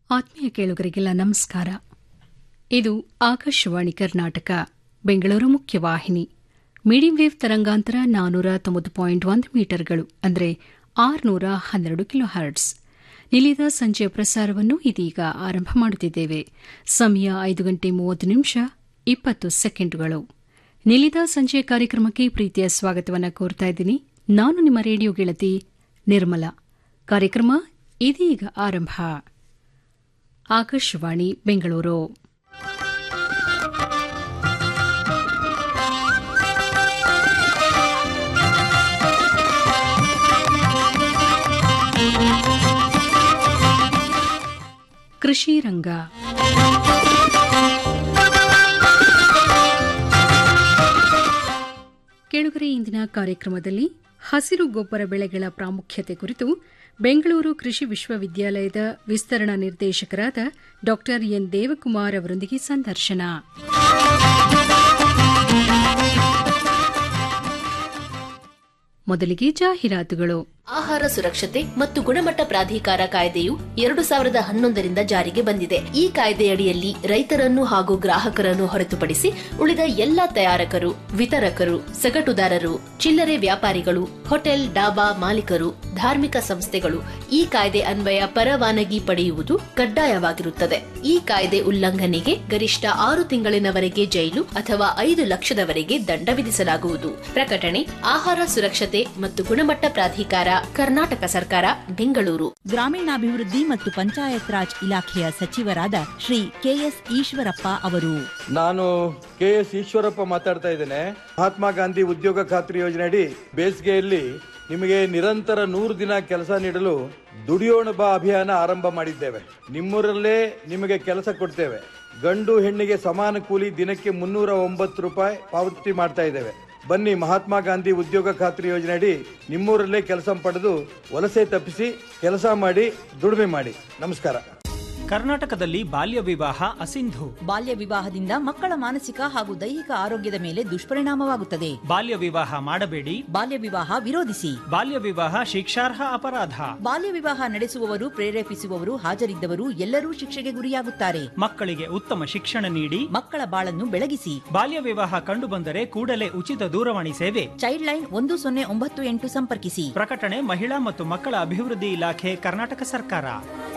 ಆತ್ಮೀಯ ಕೇಳುಗರಿಗೆಲ್ಲ ನಮಸ್ಕಾರ ಇದು ಆಕಾಶವಾಣಿ ಕರ್ನಾಟಕ ಬೆಂಗಳೂರು ಮುಖ್ಯವಾಹಿನಿ ಮೀಡಿಯಂ ವೇವ್ ತರಂಗಾಂತರ ನಾನೂರ ತೊಂಬತ್ತು ಪಾಯಿಂಟ್ ಒಂದು ಮೀಟರ್ಗಳು ಅಂದರೆ ಆರುನೂರ ಹನ್ನೆರಡು ಕಿಲೋ ಹರ್ಟ್ಸ್ ನಿಲಿದ ಸಂಜೆಯ ಪ್ರಸಾರವನ್ನು ಇದೀಗ ಆರಂಭ ಮಾಡುತ್ತಿದ್ದೇವೆ ಸಮಯ ಐದು ಗಂಟೆ ಮೂವತ್ತು ನಿಮಿಷ ಇಪ್ಪತ್ತು ಸೆಕೆಂಡುಗಳು ನಿಲಿದ ಸಂಜೆಯ ಕಾರ್ಯಕ್ರಮಕ್ಕೆ ಪ್ರೀತಿಯ ಸ್ವಾಗತವನ್ನು ಕೋರ್ತಾ ಇದ್ದೀನಿ ನಾನು ನಿಮ್ಮ ರೇಡಿಯೋ ಗೆಳತಿ ನಿರ್ಮಲಾ ಕಾರ್ಯಕ್ರಮ ಇದೀಗ ಆರಂಭ ಆಕಾಶವಾಣಿ ಬೆಂಗಳೂರು ಕೃಷಿ ರಂಗ ಕೆಳಗರೆ ಇಂದಿನ ಕಾರ್ಯಕ್ರಮದಲ್ಲಿ ಹಸಿರು ಗೊಬ್ಬರ ಬೆಳೆಗಳ ಪ್ರಾಮುಖ್ಯತೆ ಕುರಿತು ಬೆಂಗಳೂರು ಕೃಷಿ ವಿಶ್ವವಿದ್ಯಾಲಯದ ವಿಸ್ತರಣಾ ನಿರ್ದೇಶಕರಾದ ಡಾ ಎನ್ ದೇವಕುಮಾರ್ ಅವರೊಂದಿಗೆ ಸಂದರ್ಶನ ಮೊದಲಿಗೆ ಜಾಹೀರಾತುಗಳು ಆಹಾರ ಸುರಕ್ಷತೆ ಮತ್ತು ಗುಣಮಟ್ಟ ಪ್ರಾಧಿಕಾರ ಕಾಯ್ದೆಯು ಎರಡು ಸಾವಿರದ ಹನ್ನೊಂದರಿಂದ ಜಾರಿಗೆ ಬಂದಿದೆ ಈ ಕಾಯ್ದೆಯಡಿಯಲ್ಲಿ ರೈತರನ್ನು ಹಾಗೂ ಗ್ರಾಹಕರನ್ನು ಹೊರತುಪಡಿಸಿ ಉಳಿದ ಎಲ್ಲ ತಯಾರಕರು ವಿತರಕರು ಸಗಟುದಾರರು ಚಿಲ್ಲರೆ ವ್ಯಾಪಾರಿಗಳು ಹೋಟೆಲ್ ಡಾಬಾ ಮಾಲೀಕರು ಧಾರ್ಮಿಕ ಸಂಸ್ಥೆಗಳು ಈ ಕಾಯ್ದೆ ಅನ್ವಯ ಪರವಾನಗಿ ಪಡೆಯುವುದು ಕಡ್ಡಾಯವಾಗಿರುತ್ತದೆ ಈ ಕಾಯ್ದೆ ಉಲ್ಲಂಘನೆಗೆ ಗರಿಷ್ಠ ಆರು ತಿಂಗಳಿನವರೆಗೆ ಜೈಲು ಅಥವಾ ಐದು ಲಕ್ಷದವರೆಗೆ ದಂಡ ವಿಧಿಸಲಾಗುವುದು ಪ್ರಕಟಣೆ ಆಹಾರ ಸುರಕ್ಷತೆ ಮತ್ತು ಗುಣಮಟ್ಟ ಪ್ರಾಧಿಕಾರ ಕರ್ನಾಟಕ ಸರ್ಕಾರ ಬೆಂಗಳೂರು ಗ್ರಾಮೀಣಾಭಿವೃದ್ಧಿ ಮತ್ತು ಪಂಚಾಯತ್ ರಾಜ್ ಇಲಾಖೆಯ ಸಚಿವರಾದ ಶ್ರೀ ಕೆಎಸ್ ಈಶ್ವರಪ್ಪ ಅವರು ನಾನು ಕೆ ಎಸ್ ಈಶ್ವರಪ್ಪ ಮಾತಾಡ್ತಾ ಇದ್ದೇನೆ ಮಹಾತ್ಮ ಗಾಂಧಿ ಉದ್ಯೋಗ ಖಾತ್ರಿ ಯೋಜನೆ ಅಡಿ ಬೇಸಿಗೆಯಲ್ಲಿ ನಿಮಗೆ ನಿರಂತರ ನೂರು ದಿನ ಕೆಲಸ ನೀಡಲು ದುಡಿಯೋಣ ಬಾ ಅಭಿಯಾನ ಆರಂಭ ಮಾಡಿದ್ದೇವೆ ನಿಮ್ಮೂರಲ್ಲೇ ನಿಮಗೆ ಕೆಲಸ ಕೊಡ್ತೇವೆ ಗಂಡು ಹೆಣ್ಣಿಗೆ ಸಮಾನ ಕೂಲಿ ದಿನಕ್ಕೆ ಮುನ್ನೂರ ಒಂಬತ್ತು ರೂಪಾಯಿ ಪಾವತಿ ಮಾಡ್ತಾ ಇದ್ದೇವೆ ಬನ್ನಿ ಮಹಾತ್ಮ ಗಾಂಧಿ ಉದ್ಯೋಗ ಖಾತ್ರಿ ಯೋಜನೆ ಅಡಿ ನಿಮ್ಮೂರಲ್ಲೇ ಕೆಲಸ ಪಡೆದು ವಲಸೆ ತಪ್ಪಿಸಿ ಕೆಲಸ ಮಾಡಿ ದುಡಿಮೆ ಮಾಡಿ ನಮಸ್ಕಾರ ಕರ್ನಾಟಕದಲ್ಲಿ ಬಾಲ್ಯ ವಿವಾಹ ಅಸಿಂಧು ಬಾಲ್ಯ ವಿವಾಹದಿಂದ ಮಕ್ಕಳ ಮಾನಸಿಕ ಹಾಗೂ ದೈಹಿಕ ಆರೋಗ್ಯದ ಮೇಲೆ ದುಷ್ಪರಿಣಾಮವಾಗುತ್ತದೆ ಬಾಲ್ಯ ವಿವಾಹ ಮಾಡಬೇಡಿ ಬಾಲ್ಯ ವಿವಾಹ ವಿರೋಧಿಸಿ ಬಾಲ್ಯ ವಿವಾಹ ಶಿಕ್ಷಾರ್ಹ ಅಪರಾಧ ಬಾಲ್ಯ ವಿವಾಹ ನಡೆಸುವವರು ಪ್ರೇರೇಪಿಸುವವರು ಹಾಜರಿದ್ದವರು ಎಲ್ಲರೂ ಶಿಕ್ಷೆಗೆ ಗುರಿಯಾಗುತ್ತಾರೆ ಮಕ್ಕಳಿಗೆ ಉತ್ತಮ ಶಿಕ್ಷಣ ನೀಡಿ ಮಕ್ಕಳ ಬಾಳನ್ನು ಬೆಳಗಿಸಿ ಬಾಲ್ಯ ವಿವಾಹ ಕಂಡುಬಂದರೆ ಕೂಡಲೇ ಉಚಿತ ದೂರವಾಣಿ ಸೇವೆ ಚೈಲ್ಡ್ ಲೈನ್ ಒಂದು ಸೊನ್ನೆ ಒಂಬತ್ತು ಎಂಟು ಸಂಪರ್ಕಿಸಿ ಪ್ರಕಟಣೆ ಮಹಿಳಾ ಮತ್ತು ಮಕ್ಕಳ ಅಭಿವೃದ್ಧಿ ಇಲಾಖೆ ಕರ್ನಾಟಕ ಸರ್ಕಾರ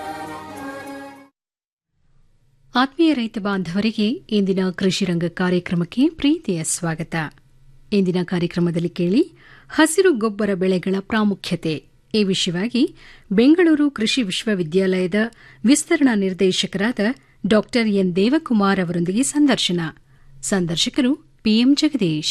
ಆತ್ಮೀಯ ರೈತ ಬಾಂಧವರಿಗೆ ಇಂದಿನ ಕೃಷಿ ರಂಗ ಕಾರ್ಯಕ್ರಮಕ್ಕೆ ಪ್ರೀತಿಯ ಸ್ವಾಗತ ಇಂದಿನ ಕಾರ್ಯಕ್ರಮದಲ್ಲಿ ಕೇಳಿ ಹಸಿರು ಗೊಬ್ಬರ ಬೆಳೆಗಳ ಪ್ರಾಮುಖ್ಯತೆ ಈ ವಿಷಯವಾಗಿ ಬೆಂಗಳೂರು ಕೃಷಿ ವಿಶ್ವವಿದ್ಯಾಲಯದ ವಿಸ್ತರಣಾ ನಿರ್ದೇಶಕರಾದ ಡಾ ಎನ್ ದೇವಕುಮಾರ್ ಅವರೊಂದಿಗೆ ಸಂದರ್ಶನ ಸಂದರ್ಶಕರು ಪಿಎಂ ಜಗದೀಶ್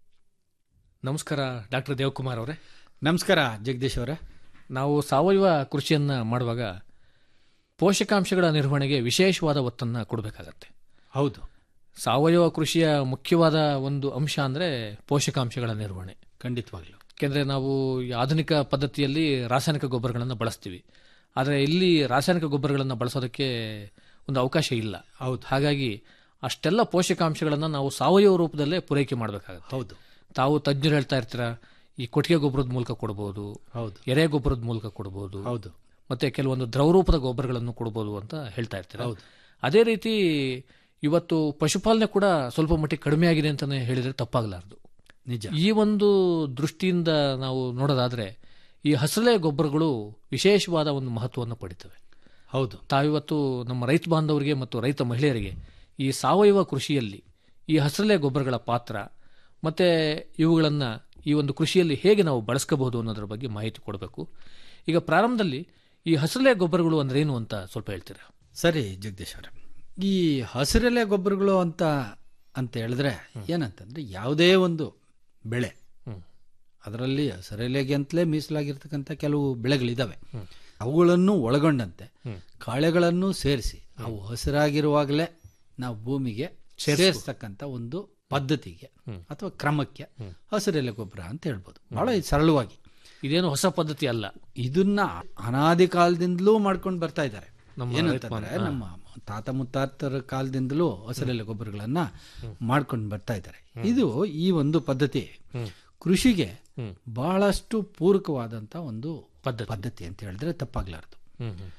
ನಮಸ್ಕಾರ ಡಾಕ್ಟರ್ ದೇವಕುಮಾರ್ ಅವರೇ ನಮಸ್ಕಾರ ಜಗದೀಶ್ ಅವರೇ ನಾವು ಸಾವಯವ ಕೃಷಿಯನ್ನು ಮಾಡುವಾಗ ಪೋಷಕಾಂಶಗಳ ನಿರ್ವಹಣೆಗೆ ವಿಶೇಷವಾದ ಒತ್ತನ್ನು ಕೊಡಬೇಕಾಗತ್ತೆ ಹೌದು ಸಾವಯವ ಕೃಷಿಯ ಮುಖ್ಯವಾದ ಒಂದು ಅಂಶ ಅಂದರೆ ಪೋಷಕಾಂಶಗಳ ನಿರ್ವಹಣೆ ಖಂಡಿತವಾಗ್ಲು ಯಾಕೆಂದರೆ ನಾವು ಈ ಆಧುನಿಕ ಪದ್ಧತಿಯಲ್ಲಿ ರಾಸಾಯನಿಕ ಗೊಬ್ಬರಗಳನ್ನು ಬಳಸ್ತೀವಿ ಆದರೆ ಇಲ್ಲಿ ರಾಸಾಯನಿಕ ಗೊಬ್ಬರಗಳನ್ನು ಬಳಸೋದಕ್ಕೆ ಒಂದು ಅವಕಾಶ ಇಲ್ಲ ಹೌದು ಹಾಗಾಗಿ ಅಷ್ಟೆಲ್ಲ ಪೋಷಕಾಂಶಗಳನ್ನು ನಾವು ಸಾವಯವ ರೂಪದಲ್ಲೇ ಪೂರೈಕೆ ಮಾಡಬೇಕಾಗುತ್ತೆ ಹೌದು ತಾವು ತಜ್ಞರು ಹೇಳ್ತಾ ಇರ್ತೀರ ಈ ಕೊಟ್ಟಿಗೆ ಗೊಬ್ಬರದ ಮೂಲಕ ಕೊಡಬಹುದು ಹೌದು ಎರೆ ಗೊಬ್ಬರದ ಮೂಲಕ ಕೊಡಬಹುದು ಹೌದು ಮತ್ತೆ ಕೆಲವೊಂದು ದ್ರವರೂಪದ ಗೊಬ್ಬರಗಳನ್ನು ಕೊಡಬಹುದು ಅಂತ ಹೇಳ್ತಾ ಇರ್ತೀರ ಹೌದು. ಅದೇ ರೀತಿ ಇವತ್ತು ಪಶುಪಾಲನೆ ಕೂಡ ಸ್ವಲ್ಪ ಮಟ್ಟಿಗೆ ಕಡಿಮೆ ಆಗಿದೆ ಅಂತಾನೆ ಹೇಳಿದ್ರೆ ತಪ್ಪಾಗಲಾರದು ನಿಜ ಈ ಒಂದು ದೃಷ್ಟಿಯಿಂದ ನಾವು ನೋಡೋದಾದ್ರೆ ಈ ಹಸಳೆ ಗೊಬ್ಬರಗಳು ವಿಶೇಷವಾದ ಒಂದು ಮಹತ್ವವನ್ನು ಪಡಿತವೆ ಹೌದು ತಾವಿವತ್ತು ನಮ್ಮ ರೈತ ಬಾಂಧವರಿಗೆ ಮತ್ತು ರೈತ ಮಹಿಳೆಯರಿಗೆ ಈ ಸಾವಯವ ಕೃಷಿಯಲ್ಲಿ ಈ ಹಸಳೆ ಗೊಬ್ಬರಗಳ ಪಾತ್ರ ಮತ್ತೆ ಇವುಗಳನ್ನು ಈ ಒಂದು ಕೃಷಿಯಲ್ಲಿ ಹೇಗೆ ನಾವು ಬಳಸ್ಕೋಬಹುದು ಅನ್ನೋದ್ರ ಬಗ್ಗೆ ಮಾಹಿತಿ ಕೊಡಬೇಕು ಈಗ ಪ್ರಾರಂಭದಲ್ಲಿ ಈ ಹಸಳೆ ಗೊಬ್ಬರಗಳು ಅಂದ್ರೆ ಏನು ಅಂತ ಸ್ವಲ್ಪ ಹೇಳ್ತೀರಾ ಸರಿ ಜಗದೀಶ್ ಅವರೇ ಈ ಹಸಿರೆಲೆ ಗೊಬ್ಬರಗಳು ಅಂತ ಅಂತ ಹೇಳಿದ್ರೆ ಏನಂತಂದ್ರೆ ಯಾವುದೇ ಒಂದು ಬೆಳೆ ಅದರಲ್ಲಿ ಹಸಿರೆಲೆಗೆ ಅಂತಲೇ ಮೀಸಲಾಗಿರ್ತಕ್ಕಂಥ ಕೆಲವು ಬೆಳೆಗಳಿದಾವೆ ಅವುಗಳನ್ನು ಒಳಗೊಂಡಂತೆ ಕಾಳೆಗಳನ್ನು ಸೇರಿಸಿ ಅವು ಹಸಿರಾಗಿರುವಾಗಲೇ ನಾವು ಭೂಮಿಗೆ ಸೇರಿಸ್ತಕ್ಕಂಥ ಒಂದು ಪದ್ಧತಿಗೆ ಅಥವಾ ಕ್ರಮಕ್ಕೆ ಹಸಿರೆಲೆ ಗೊಬ್ಬರ ಅಂತ ಹೇಳ್ಬೋದು ಬಹಳ ಸರಳವಾಗಿ ಇದೇನು ಹೊಸ ಪದ್ಧತಿ ಅಲ್ಲ ಇದನ್ನ ಅನಾದಿ ಕಾಲದಿಂದಲೂ ಮಾಡ್ಕೊಂಡು ಬರ್ತಾ ಇದ್ದಾರೆ ನಮ್ಮ ಏನಂತಂದ್ರೆ ನಮ್ಮ ತಾತ ಮುತ್ತಾತರ ಕಾಲದಿಂದಲೂ ಹಸಿರೆಲೆ ಗೊಬ್ಬರಗಳನ್ನ ಮಾಡ್ಕೊಂಡು ಬರ್ತಾ ಇದ್ದಾರೆ ಇದು ಈ ಒಂದು ಪದ್ಧತಿ ಕೃಷಿಗೆ ಬಹಳಷ್ಟು ಪೂರಕವಾದಂತ ಒಂದು ಪದ್ಧತಿ. ಪದ್ಧತಿ ಅಂತ ಹೇಳಿದ್ರೆ ತಪ್ಪಾಗ್ಲಾರ್ದು ಹ್ಮ್ ಹ್ಮ್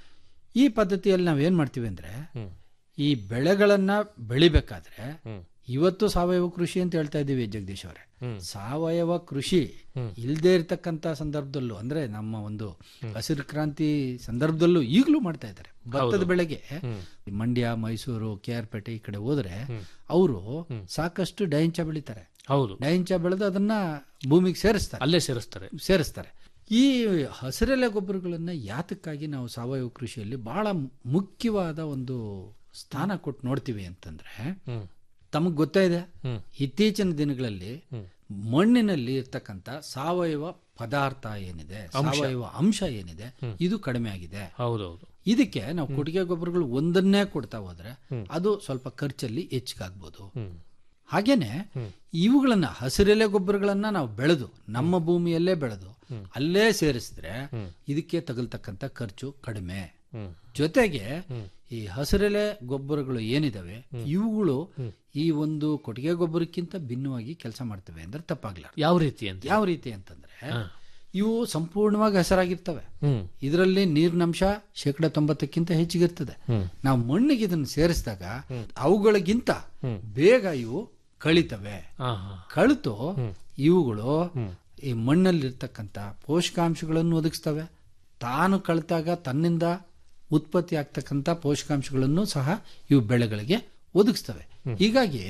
ಈ ಪದ್ಧತಿಯಲ್ಲಿ ನಾವೇನ್ ಮಾಡ್ತೀವಿ ಅಂದ್ರೆ ಈ ಬೆಳೆಗಳನ್ನ ಬೆಳಿಬೇಕಾದ್ರೆ ಇವತ್ತು ಸಾವಯವ ಕೃಷಿ ಅಂತ ಹೇಳ್ತಾ ಇದ್ದೀವಿ ಜಗದೀಶ್ ಅವರೇ ಸಾವಯವ ಕೃಷಿ ಇಲ್ಲದೆ ಇರತಕ್ಕಂತ ಸಂದರ್ಭದಲ್ಲೂ ಅಂದ್ರೆ ನಮ್ಮ ಒಂದು ಹಸಿರು ಕ್ರಾಂತಿ ಸಂದರ್ಭದಲ್ಲೂ ಈಗಲೂ ಮಾಡ್ತಾ ಇದ್ದಾರೆ ಭತ್ತದ ಬೆಳೆಗೆ ಈ ಮಂಡ್ಯ ಮೈಸೂರು ಕೆ ಆರ್ ಪೇಟೆ ಈ ಕಡೆ ಹೋದ್ರೆ ಅವರು ಸಾಕಷ್ಟು ಡೈಂಚ ಬೆಳಿತಾರೆ ಹೌದು ಡೈಂಚ ಬೆಳೆದು ಅದನ್ನ ಭೂಮಿಗೆ ಸೇರಿಸ್ತಾರೆ ಅಲ್ಲೇ ಸೇರಿಸ್ತಾರೆ ಸೇರಿಸ್ತಾರೆ ಈ ಹಸಿರೆಲೆ ಗೊಬ್ಬರಗಳನ್ನ ಯಾತಕ್ಕಾಗಿ ನಾವು ಸಾವಯವ ಕೃಷಿಯಲ್ಲಿ ಬಹಳ ಮುಖ್ಯವಾದ ಒಂದು ಸ್ಥಾನ ಕೊಟ್ಟು ನೋಡ್ತೀವಿ ಅಂತಂದ್ರೆ ತಮಗ್ ಗೊತ್ತಾ ಇದೆ ಇತ್ತೀಚಿನ ದಿನಗಳಲ್ಲಿ ಮಣ್ಣಿನಲ್ಲಿ ಇರ್ತಕ್ಕಂಥ ಸಾವಯವ ಪದಾರ್ಥ ಏನಿದೆ ಸಾವಯವ ಅಂಶ ಏನಿದೆ ಇದು ಕಡಿಮೆ ಆಗಿದೆ ಹೌದೌದು ಇದಕ್ಕೆ ನಾವು ಕೊಟ್ಟಿಗೆ ಗೊಬ್ಬರಗಳು ಒಂದನ್ನೇ ಕೊಡ್ತಾ ಹೋದ್ರೆ ಅದು ಸ್ವಲ್ಪ ಖರ್ಚಲ್ಲಿ ಹೆಚ್ಚಿಗಾಗ್ಬೋದು ಹಾಗೇನೆ ಇವುಗಳನ್ನ ಹಸಿರೆಲೆ ಗೊಬ್ಬರಗಳನ್ನ ನಾವು ಬೆಳೆದು ನಮ್ಮ ಭೂಮಿಯಲ್ಲೇ ಬೆಳೆದು ಅಲ್ಲೇ ಸೇರಿಸಿದ್ರೆ ಇದಕ್ಕೆ ತಗಲ್ತಕ್ಕಂಥ ಖರ್ಚು ಕಡಿಮೆ ಜೊತೆಗೆ ಈ ಹಸಿರೆಲೆ ಗೊಬ್ಬರಗಳು ಏನಿದಾವೆ ಇವುಗಳು ಈ ಒಂದು ಕೊಟ್ಟಿಗೆ ಗೊಬ್ಬರಕ್ಕಿಂತ ಭಿನ್ನವಾಗಿ ಕೆಲಸ ಮಾಡ್ತವೆ ಅಂದ್ರೆ ತಪ್ಪಾಗ್ಲಾರ ಯಾವ ರೀತಿ ಅಂತ ಯಾವ ರೀತಿ ಅಂತಂದ್ರೆ ಇವು ಸಂಪೂರ್ಣವಾಗಿ ಹಸರಾಗಿರ್ತವೆ ಹ್ಮ್ ಇದರಲ್ಲಿ ನೀರಿನಂಶ ಶೇಕಡ ತೊಂಬತ್ತಕ್ಕಿಂತ ಹೆಚ್ಚಿಗಿರ್ತದೆ ನಾವು ಮಣ್ಣಿಗೆ ಇದನ್ನು ಸೇರಿಸಿದಾಗ ಅವುಗಳಿಗಿಂತ ಬೇಗ ಇವು ಕಳಿತವೆ ಹಾ ಹಾ ಕಳಿತು ಇವುಗಳು ಈ ಮಣ್ಣಲ್ಲಿರ್ತಕ್ಕಂಥ ಪೋಷಕಾಂಶಗಳನ್ನು ಒದಗಿಸ್ತವೆ ತಾನು ಕಳಿತಾಗ ತನ್ನಿಂದ ಉತ್ಪತ್ತಿ ಆಗ್ತಕ್ಕಂಥ ಪೋಷಕಾಂಶಗಳನ್ನು ಸಹ ಇವು ಬೆಳೆಗಳಿಗೆ ಒದಗಿಸ್ತವೆ ಹೀಗಾಗಿ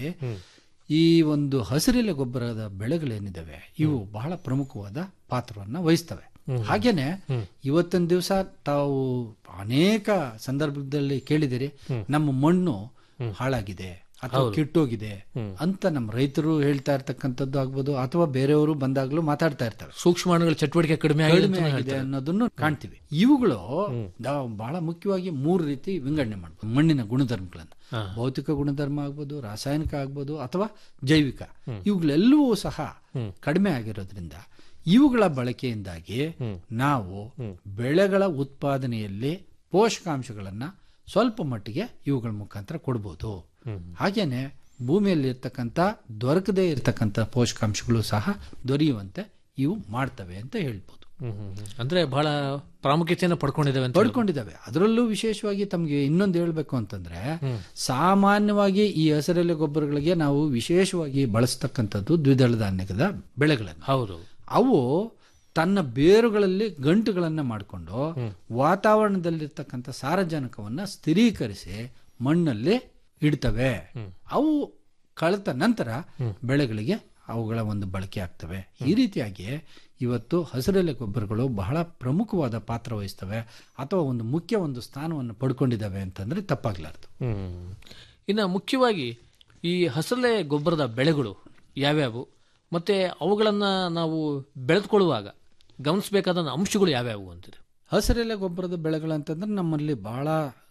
ಈ ಒಂದು ಹಸಿರೆಲೆ ಗೊಬ್ಬರದ ಬೆಳೆಗಳೇನಿದಾವೆ ಇವು ಬಹಳ ಪ್ರಮುಖವಾದ ಪಾತ್ರವನ್ನ ವಹಿಸ್ತವೆ ಹಾಗೇನೆ ಇವತ್ತಿನ ದಿವಸ ತಾವು ಅನೇಕ ಸಂದರ್ಭದಲ್ಲಿ ಕೇಳಿದಿರಿ ನಮ್ಮ ಮಣ್ಣು ಹಾಳಾಗಿದೆ ಅಥವಾ ಕೆಟ್ಟೋಗಿದೆ ಅಂತ ನಮ್ಮ ರೈತರು ಹೇಳ್ತಾ ಇರ್ತಕ್ಕಂಥದ್ದು ಆಗ್ಬೋದು ಅಥವಾ ಬೇರೆಯವರು ಬಂದಾಗ್ಲೂ ಮಾತಾಡ್ತಾ ಇರ್ತಾರೆ ಸೂಕ್ಷ್ಮಾಣುಗಳ ಚಟುವಟಿಕೆ ಕಡಿಮೆ ಆಗಿದೆ ಕಡಿಮೆ ಅಂತಾನೆ ಆಗಿದೆ ಹೇಳ್ತಾರೆ. ಅನ್ನೋದನ್ನು ಕಾಣ್ತೀವಿ ಇವುಗಳು ನಾವು ಬಹಳ ಮುಖ್ಯವಾಗಿ ಮೂರು ರೀತಿ ವಿಂಗಡಣೆ ಮಾಡಬಹುದು ಮಣ್ಣಿನ ಗುಣಧರ್ಮಗಳನ್ನು ಭೌತಿಕ ಗುಣಧರ್ಮ ಆಗ್ಬೋದು ರಾಸಾಯನಿಕ ಆಗ್ಬೋದು ಅಥವಾ ಜೈವಿಕ ಇವುಗಳೆಲ್ಲವೂ ಸಹ ಕಡಿಮೆ ಆಗಿರೋದ್ರಿಂದ ಇವುಗಳ ಬಳಕೆಯಿಂದಾಗಿ ನಾವು ಬೆಳೆಗಳ ಉತ್ಪಾದನೆಯಲ್ಲಿ ಪೋಷಕಾಂಶಗಳನ್ನ ಸ್ವಲ್ಪ ಮಟ್ಟಿಗೆ ಇವುಗಳ ಮುಖಾಂತರ ಕೊಡ್ಬೋದು ಹಾಗೇನೆ ಭೂಮಿಯಲ್ಲಿ ಇರ್ತಕ್ಕಂಥ ದೊರಕದೇ ಇರತಕ್ಕಂಥ ಪೋಷಕಾಂಶಗಳು ಸಹ ದೊರೆಯುವಂತೆ ಇವು ಮಾಡ್ತವೆ ಅಂತ ಹೇಳ್ಬೋದು ಹ್ಮ್, ಹ್ಮ್, ಹ್ಮ್. ಅಂದ್ರೆ ಬಹಳ ಪ್ರಾಮುಖ್ಯತೆಯನ್ನು ಪಡ್ಕೊಂಡಿದ್ದಾವೆ ಅಂತ ಪಡ್ಕೊಂಡಿದ್ದಾವೆ ಅದರಲ್ಲೂ ವಿಶೇಷವಾಗಿ ತಮಗೆ ಇನ್ನೊಂದು ಹೇಳ್ಬೇಕು ಅಂತಂದ್ರೆ ಸಾಮಾನ್ಯವಾಗಿ ಈ ಹಸಿರೆಲೆ ಗೊಬ್ಬರಗಳಿಗೆ ನಾವು ವಿಶೇಷವಾಗಿ ಬಳಸ್ತಕ್ಕಂಥದ್ದು ದ್ವಿದಳ ಧಾನ್ಯದ ಬೆಳೆಗಳನ್ನು ಹೌದು ಅವು ತನ್ನ ಬೇರುಗಳಲ್ಲಿ ಗಂಟುಗಳನ್ನ ಮಾಡಿಕೊಂಡು ವಾತಾವರಣದಲ್ಲಿರ್ತಕ್ಕಂಥ ಸಾರಜನಕವನ್ನ ಸ್ಥಿರೀಕರಿಸಿ ಮಣ್ಣಲ್ಲಿ ಇಡ್ತವೆ ಅವು ಕಳೆತ ನಂತರ ಬೆಳೆಗಳಿಗೆ ಅವುಗಳ ಒಂದು ಬಳಕೆ ಆಗ್ತವೆ ಈ ರೀತಿಯಾಗಿ ಇವತ್ತು ಹಸಿರೆಲೆ ಗೊಬ್ಬರಗಳು ಬಹಳ ಪ್ರಮುಖವಾದ ಪಾತ್ರ ವಹಿಸ್ತವೆ ಅಥವಾ ಒಂದು ಮುಖ್ಯ ಒಂದು ಸ್ಥಾನವನ್ನು ಪಡ್ಕೊಂಡಿದ್ದಾವೆ ಅಂತಂದ್ರೆ ತಪ್ಪಾಗ್ಲಾರ್ದು ಹ್ಮ್. ಇನ್ನು ಮುಖ್ಯವಾಗಿ ಈ ಹಸರಲೆ ಗೊಬ್ಬರದ ಬೆಳೆಗಳು ಯಾವ್ಯಾವು ಮತ್ತೆ ಅವುಗಳನ್ನ ನಾವು ಬೆಳೆದುಕೊಳ್ಳುವಾಗ ಗಮನಿಸಬೇಕಾದ ಅಂಶಗಳು ಯಾವ್ಯಾವು ಅಂತಿದೆ ಹಸಿರೆಲೆ ಗೊಬ್ಬರದ ಬೆಳೆಗಳಂತಂದ್ರೆ ನಮ್ಮಲ್ಲಿ ಬಹಳ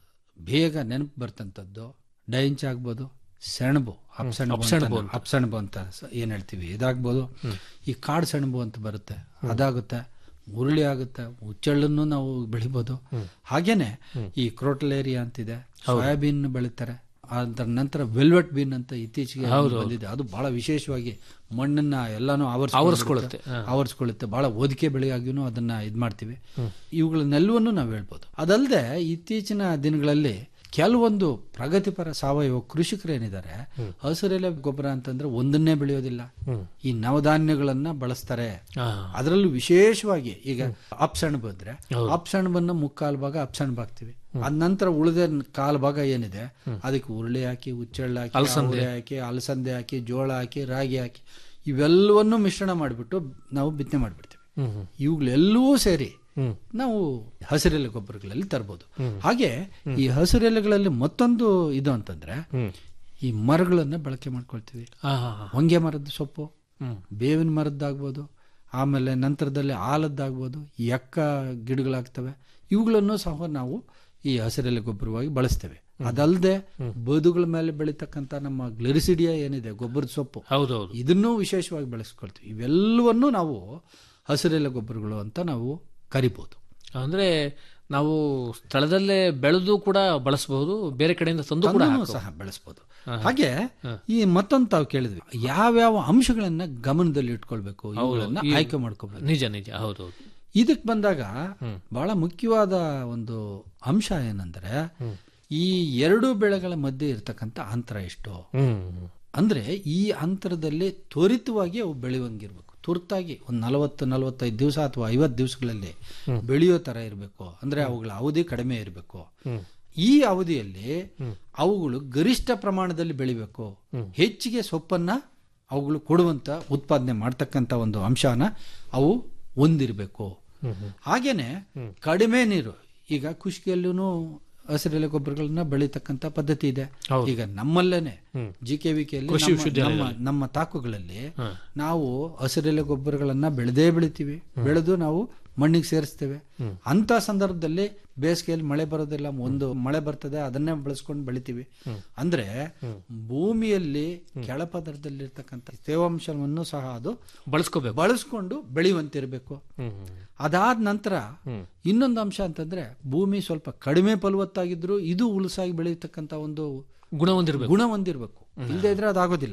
ಬೇಗ ನೆನಪು ಬರ್ತಂಥದ್ದು ಡೈಂಚ್ ಆಗ್ಬೋದು ಸೆಣಬು ಅಪ್ಸೆಣಬು ಅಪ್ಸೆಣಬು ಅಂತ- ಅಪ್ಸೆಣಬು ಅಂತ ಸ- ಏನ್ ಹೇಳ್ತೀವಿ ಇದಾಗ್ಬೋದು ಈ ಕಾಡು ಸೆಣಬು ಅಂತ ಬರುತ್ತೆ ಅದಾಗುತ್ತೆ ಉರುಳಿ ಆಗುತ್ತೆ ಹುಚ್ಚೆಳ್ಳನ್ನು ನಾವು ಬೆಳಿಬೋದು ಹಾಗೇನೆ ಈ ಕ್ರೋಟಲೇರಿಯಾ ಅಂತಿದೆ ಸೋಯಾಬೀನ್ ಬೆಳಿತಾರೆ ಅದರ ನಂತರ ವೆಲ್ವೆಟ್ ಬೀನ್ ಅಂತ ಇತ್ತೀಚೆಗೆ ಬಂದಿದೆ ಅದು ಬಹಳ ವಿಶೇಷವಾಗಿ ಮಣ್ಣನ್ನ ಎಲ್ಲಾನು ಆವರಿಸ್ಕೊಳ್ಳುತ್ತೆ. ಆವರಿಸ್ಕೊಳ್ಳುತ್ತೆ ಬಹಳ ಓದಿಕೆ ಬೆಳೆಯಾಗಿನೂ ಅದನ್ನ ಇದ್ ಮಾಡ್ತೀವಿ ಇವುಗಳನ್ನೆಲ್ಲವನ್ನು ನಾವು ಹೇಳ್ಬೋದು ಅದಲ್ಲದೆ ಇತ್ತೀಚಿನ ದಿನಗಳಲ್ಲಿ ಕೆಲವೊಂದು ಪ್ರಗತಿಪರ ಸಾವಯವ ಕೃಷಿಕರು ಏನಿದ್ದಾರೆ ಹಸಿರೆಲೆ ಗೊಬ್ಬರ ಅಂತಂದ್ರೆ ಒಂದನ್ನೇ ಬೆಳೆಯೋದಿಲ್ಲ ಈ ನವಧಾನ್ಯಗಳನ್ನ ಬಳಸ್ತಾರೆ ಆ, ಅದರಲ್ಲೂ ವಿಶೇಷವಾಗಿ ಈಗ ಅಪ್ಸೆಣಬು ಇದ್ರೆ ಅಪ್ಸೆಣಬನ್ನ ಮುಕ್ಕಾಲು ಭಾಗ ಅಪ್ಸೆಣಬು ಹಾಕ್ತಿವಿ ಅದ ನಂತರ ಉಳಿದ ಕಾಲು ಭಾಗ ಏನಿದೆ ಅದಕ್ಕೆ ಉರುಳಿ ಹಾಕಿ ಹುಚ್ಚೆಳ್ಳು ಹಾಕಿ ಅವರೆ ಹಾಕಿ ಅಲಸಂದೆ ಹಾಕಿ ಜೋಳ ಹಾಕಿ ರಾಗಿ ಹಾಕಿ ಇವೆಲ್ಲವನ್ನು ಮಿಶ್ರಣ ಮಾಡಿಬಿಟ್ಟು ನಾವು ಬಿತ್ತನೆ ಮಾಡಿಬಿಡ್ತೀವಿ ಇವುಗಳೆಲ್ಲವೂ ಸೇರಿ ನಾವು ಹಸಿರೆಲೆ ಗೊಬ್ಬರಗಳಲ್ಲಿ ತರಬಹುದು ಹಾಗೆ ಈ ಹಸಿರೆಲೆಗಳಲ್ಲಿ ಮತ್ತೊಂದು ಇದು ಅಂತಂದ್ರೆ ಈ ಮರಗಳನ್ನ ಬಳಕೆ ಮಾಡ್ಕೊಳ್ತೀವಿ ಆ, ಆ, ಆ. ಹೊಂಗೆ ಮರದ ಸೊಪ್ಪು ಬೇವಿನ ಮರದ್ದಾಗ್ಬೋದು ಆಮೇಲೆ ನಂತರದಲ್ಲಿ ಆಲದ್ದಾಗ್ಬೋದು ಎಕ್ಕ ಗಿಡಗಳಾಗ್ತವೆ ಇವುಗಳನ್ನು ಸಹ ನಾವು ಈ ಹಸಿರೆಲೆ ಗೊಬ್ಬರವಾಗಿ ಬಳಸ್ತೇವೆ ಅದಲ್ಲದೆ ಬದುಗಳ ಮೇಲೆ ಬೆಳೀತಕ್ಕಂಥ ನಮ್ಮ ಗ್ಲೆರಿಸಿಡಿಯಾ ಏನಿದೆ ಗೊಬ್ಬರದ ಸೊಪ್ಪು ಹೌದೌದು ಇದನ್ನೂ ವಿಶೇಷವಾಗಿ ಬಳಸ್ಕೊಳ್ತೀವಿ ಇವೆಲ್ಲವನ್ನೂ ನಾವು ಹಸಿರೆಲೆ ಗೊಬ್ಬರಗಳು ಅಂತ ನಾವು ಕರಿಬಹುದು ಅಂದ್ರೆ ನಾವು ಸ್ಥಳದಲ್ಲೇ ಬೆಳೆದು ಕೂಡ ಬಳಸಬಹುದು ಬೇರೆ ಕಡೆಯಿಂದ ತಂದು ಕೂಡ ಅದನ್ನೂ ಹಾಕಬಹುದು. ಸಹ ಬೆಳೆಸಬಹುದು ಹಾಗೆ ಈ ಮತ್ತೊಂದು ತಾವು ಕೇಳಿದ್ವಿ ಯಾವ್ಯಾವ ಅಂಶಗಳನ್ನ ಗಮನದಲ್ಲಿ ಇಟ್ಕೊಳ್ಬೇಕು ಇವುಗಳನ್ನ ಈ- ಆಯ್ಕೆ ಮಾಡ್ಕೋಬೇಕು ನಿಜ ನಿಜ ಹೌದೌದು ಇದಕ್ಕೆ ಬಂದಾಗ ಬಹಳ ಮುಖ್ಯವಾದ ಒಂದು ಅಂಶ ಏನಂದ್ರೆ ಈ ಎರಡು ಬೆಳೆಗಳ ಮಧ್ಯೆ ಇರತಕ್ಕಂತ ಅಂತರ ಎಷ್ಟು ಅಂದ್ರೆ ಈ ಅಂತರದಲ್ಲಿ ತ್ವರಿತವಾಗಿ ಅವು ಬೆಳೆಯುವಂಗಿರ್ಬೇಕು ತುರ್ತಾಗಿ ಒಂದು ನಲವತ್ತು ನಲವತ್ತೈದು ದಿವಸ ಅಥವಾ ಐವತ್ತು ದಿವಸಗಳಲ್ಲಿ ಬೆಳೆಯೋ ತರ ಇರಬೇಕು ಅಂದ್ರೆ ಅವುಗಳ ಅವಧಿ ಕಡಿಮೆ ಇರಬೇಕು ಈ ಅವಧಿಯಲ್ಲಿ ಅವುಗಳು ಗರಿಷ್ಠ ಪ್ರಮಾಣದಲ್ಲಿ ಬೆಳಿಬೇಕು ಹೆಚ್ಚಿಗೆ ಸೊಪ್ಪನ್ನ ಅವುಗಳು ಕೊಡುವಂತ ಉತ್ಪಾದನೆ ಮಾಡ್ತಕ್ಕಂತ ಒಂದು ಅಂಶನ ಅವು ಹೊಂದಿರಬೇಕು ಹಾಗೇನೆ ಕಡಿಮೆ ನೀರು ಈಗ ಖುಷ್ಕಿಯಲ್ಲೂ ಹಸಿರೆಲೆ ಗೊಬ್ಬರಗಳನ್ನ ಬೆಳೀತಕ್ಕಂತ ಪದ್ಧತಿ ಇದೆ ಈಗ ನಮ್ಮಲ್ಲೇನೆ ಜಿ ಕೆ ವಿ ನಮ್ಮ ನಮ್ಮ ತಾಕುಗಳಲ್ಲಿ ನಾವು ಹಸಿರೆಲೆ ಗೊಬ್ಬರಗಳನ್ನ ಬೆಳೆದೇ ಬೆಳಿತೀವಿ ಬೆಳೆದು ನಾವು ಮಣ್ಣಿಗೆ ಸೇರಿಸ್ತೇವೆ ಅಂತ ಸಂದರ್ಭದಲ್ಲಿ ಬೇಸಿಗೆಯಲ್ಲಿ ಮಳೆ ಬರೋದಿಲ್ಲ ಒಂದು ಮಳೆ ಬರ್ತದೆ ಅದನ್ನೇ ಬಳಸ್ಕೊಂಡು ಬೆಳಿತೀವಿ ಅಂದ್ರೆ ಭೂಮಿಯಲ್ಲಿ ಕೆಳಪದರದಲ್ಲಿರ್ತಕ್ಕಂಥ ತೇವಾಂಶವನ್ನು ಸಹ ಅದು ಬಳಸ್ಕೋಬೇಕು ಬಳಸ್ಕೊಂಡು ಬೆಳೆಯುವಂತಿರಬೇಕು ಅದಾದ ನಂತರ ಇನ್ನೊಂದು ಅಂಶ ಅಂತಂದ್ರೆ ಭೂಮಿ ಸ್ವಲ್ಪ ಕಡಿಮೆ ಫಲವತ್ತಾಗಿದ್ರು ಇದು ಉಲಸಾಗಿ ಬೆಳೆಯತಕ್ಕಂತ ಒಂದು ಗುಣ ಹೊಂದಿರ್ಬೇಕು ಗುಣ ಹೊಂದಿರಬೇಕು ಇಲ್ಲದೆ ಇದ್ರೆ ಅದಾಗೋದಿಲ್ಲ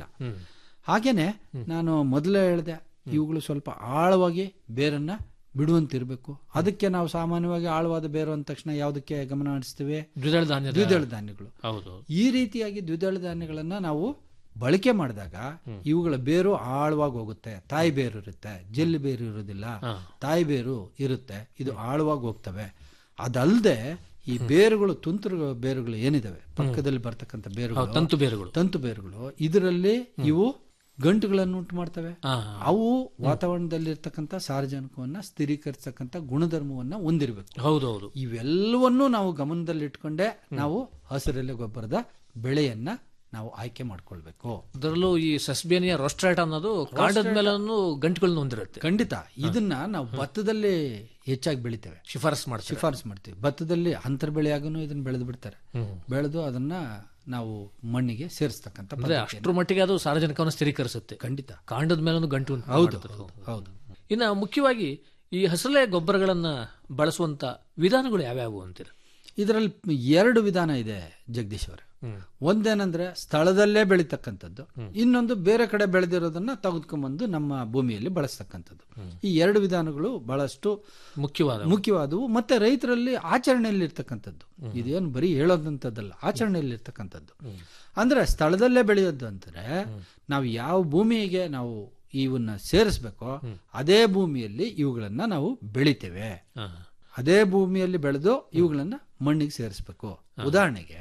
ಹಾಗೇನೆ ನಾನು ಮೊದಲೇ ಹೇಳಿದೆ ಇವುಗಳು ಸ್ವಲ್ಪ ಆಳವಾಗಿ ಬೇರನ್ನ ಬಿಡುವಂತಿರ್ಬೇಕು ಅದಕ್ಕೆ ನಾವು ಸಾಮಾನ್ಯವಾಗಿ ಆಳವಾದ ಬೇರು ಅಂದ ತಕ್ಷಣ ಯಾವುದಕ್ಕೆ ಗಮನ ಹರಿಸ್ತೀವಿ ದ್ವಿದಳ ಧಾನ್ಯದ ದ್ವಿದಳ ಧಾನ್ಯಗಳು ಹೌದು ಈ ರೀತಿಯಾಗಿ ದ್ವಿದಳ ಧಾನ್ಯಗಳನ್ನ ನಾವು ಬಳಕೆ ಮಾಡಿದಾಗ ಇವುಗಳ ಬೇರು ಆಳವಾಗಿ ಹೋಗುತ್ತೆ ತಾಯಿ ಬೇರು ಇರುತ್ತೆ ಜೆಲ್ಲಿ ಬೇರು ಇರೋದಿಲ್ಲ ತಾಯಿ ಬೇರು ಇರುತ್ತೆ ಇದು ಆಳವಾಗಿ ಹೋಗ್ತವೆ ಅದಲ್ಲದೆ ಈ ಬೇರುಗಳು ತುಂತುರು ಬೇರುಗಳು ಏನಿದಾವೆ ಪಕ್ಕದಲ್ಲಿ ಬರ್ತಕ್ಕಂಥ ಬೇರುಗಳು ತಂತು ಬೇರುಗಳು ತಂತು ಬೇರುಗಳು ಇದರಲ್ಲಿ ಇವು ಗಂಟುಗಳನ್ನು ಉಂಟು ಮಾಡ್ತವೆ ಅವು ವಾತಾವರಣದಲ್ಲಿರ್ತಕ್ಕಂಥ ಸಾರಜನಕವನ್ನ ಸ್ಥಿರೀಕರಿಸತಕ್ಕಂಥ ಗುಣಧರ್ಮವನ್ನ ಹೊಂದಿರಬೇಕು ಹೌದೌದು ಇವೆಲ್ಲವನ್ನೂ ನಾವು ಗಮನದಲ್ಲಿಟ್ಕೊಂಡೇ ನಾವು ಹಸಿರೆಲೆ ಗೊಬ್ಬರದ ಬೆಳೆಯನ್ನ ನಾವು ಆಯ್ಕೆ ಮಾಡ್ಕೊಳ್ಬೇಕು ಅದರಲ್ಲೂ ಈ ಸಸ್ಬೇನಿಯ ರೋಸ್ಟ್ರಾಟ್ ಅನ್ನೋದು ಕಾಂಡದ ಮೇಲೂ ಗಂಟುಗಳನ್ನ ಹೊಂದಿರುತ್ತೆ ಖಂಡಿತ ಇದನ್ನ ನಾವು ಭತ್ತದಲ್ಲಿ ಹೆಚ್ಚಾಗಿ ಬೆಳಿತೇವೆ ಶಿಫಾರಸ್ ಮಾಡ್ತೀವಿ ಶಿಫಾರಸು ಮಾಡ್ತೀವಿ ಭತ್ತದಲ್ಲಿ ಅಂತರ ಬೆಳೆಯಾಗೂ ಇದನ್ನ ಬೆಳೆದು ಬಿಡ್ತಾರೆ ಬೆಳೆದು ಅದನ್ನ ನಾವು ಮಣ್ಣಿಗೆ ಸೇರಿಸ್ತಕ್ಕಂಥ ಅಂದ್ರೆ ಅಷ್ಟರ ಮಟ್ಟಿಗೆ ಅದು ಸಾರ್ವಜನಿಕವನ್ನು ಸ್ಥಿರೀಕರಿಸುತ್ತೆ ಖಂಡಿತ ಕಾಂಡದ ಮೇಲೂ ಗಂಟು ಉಂಟು ಹೌದು ಮಾಡುತ್ತೆ. ಹೌದು ಇನ್ನು ಮುಖ್ಯವಾಗಿ ಈ ಹಸಳೆ ಗೊಬ್ಬರಗಳನ್ನ ಬಳಸುವಂತ ವಿಧಾನಗಳು ಯಾವ್ಯಾವು ಅಂತೀರ ಇದರಲ್ಲಿ ಎರಡು ವಿಧಾನ ಇದೆ ಜಗದೀಶ್ ಅವರೇ ಒಂದೇನಂದ್ರೆ ಸ್ಥಳದಲ್ಲೇ ಬೆಳೀತಕ್ಕಂಥದ್ದು ಇನ್ನೊಂದು ಬೇರೆ ಕಡೆ ಬೆಳೆದಿರೋದನ್ನ ತೆಗೆದುಕೊಂಡ್ಬಂದು ನಮ್ಮ ಭೂಮಿಯಲ್ಲಿ ಬಳಸ್ತಕ್ಕಂಥದ್ದು ಈ ಎರಡು ವಿಧಾನಗಳು ಬಹಳಷ್ಟು ಮುಖ್ಯವಾದ ಮುಖ್ಯವಾದವು ಮತ್ತೆ ರೈತರಲ್ಲಿ ಆಚರಣೆಯಲ್ಲಿ ಇರ್ತಕ್ಕಂಥದ್ದು ಇದೇನು ಬರೀ ಹೇಳೋದಂಥದ್ದಲ್ಲ ಆಚರಣೆಯಲ್ಲಿ ಇರ್ತಕ್ಕಂಥದ್ದು ಅಂದ್ರೆ ಸ್ಥಳದಲ್ಲೇ ಬೆಳೆಯೋದು ಅಂದ್ರೆ ನಾವು ಯಾವ ಭೂಮಿಗೆ ನಾವು ಇವನ್ನ ಸೇರಿಸ್ಬೇಕೋ ಅದೇ ಭೂಮಿಯಲ್ಲಿ ಇವುಗಳನ್ನ ನಾವು ಬೆಳಿತೇವೆ ಹಾ. ಅದೇ ಭೂಮಿಯಲ್ಲಿ ಬೆಳೆದು ಇವುಗಳನ್ನ ಮಣ್ಣಿಗೆ ಸೇರಿಸ್ಬೇಕು ಉದಾಹರಣೆಗೆ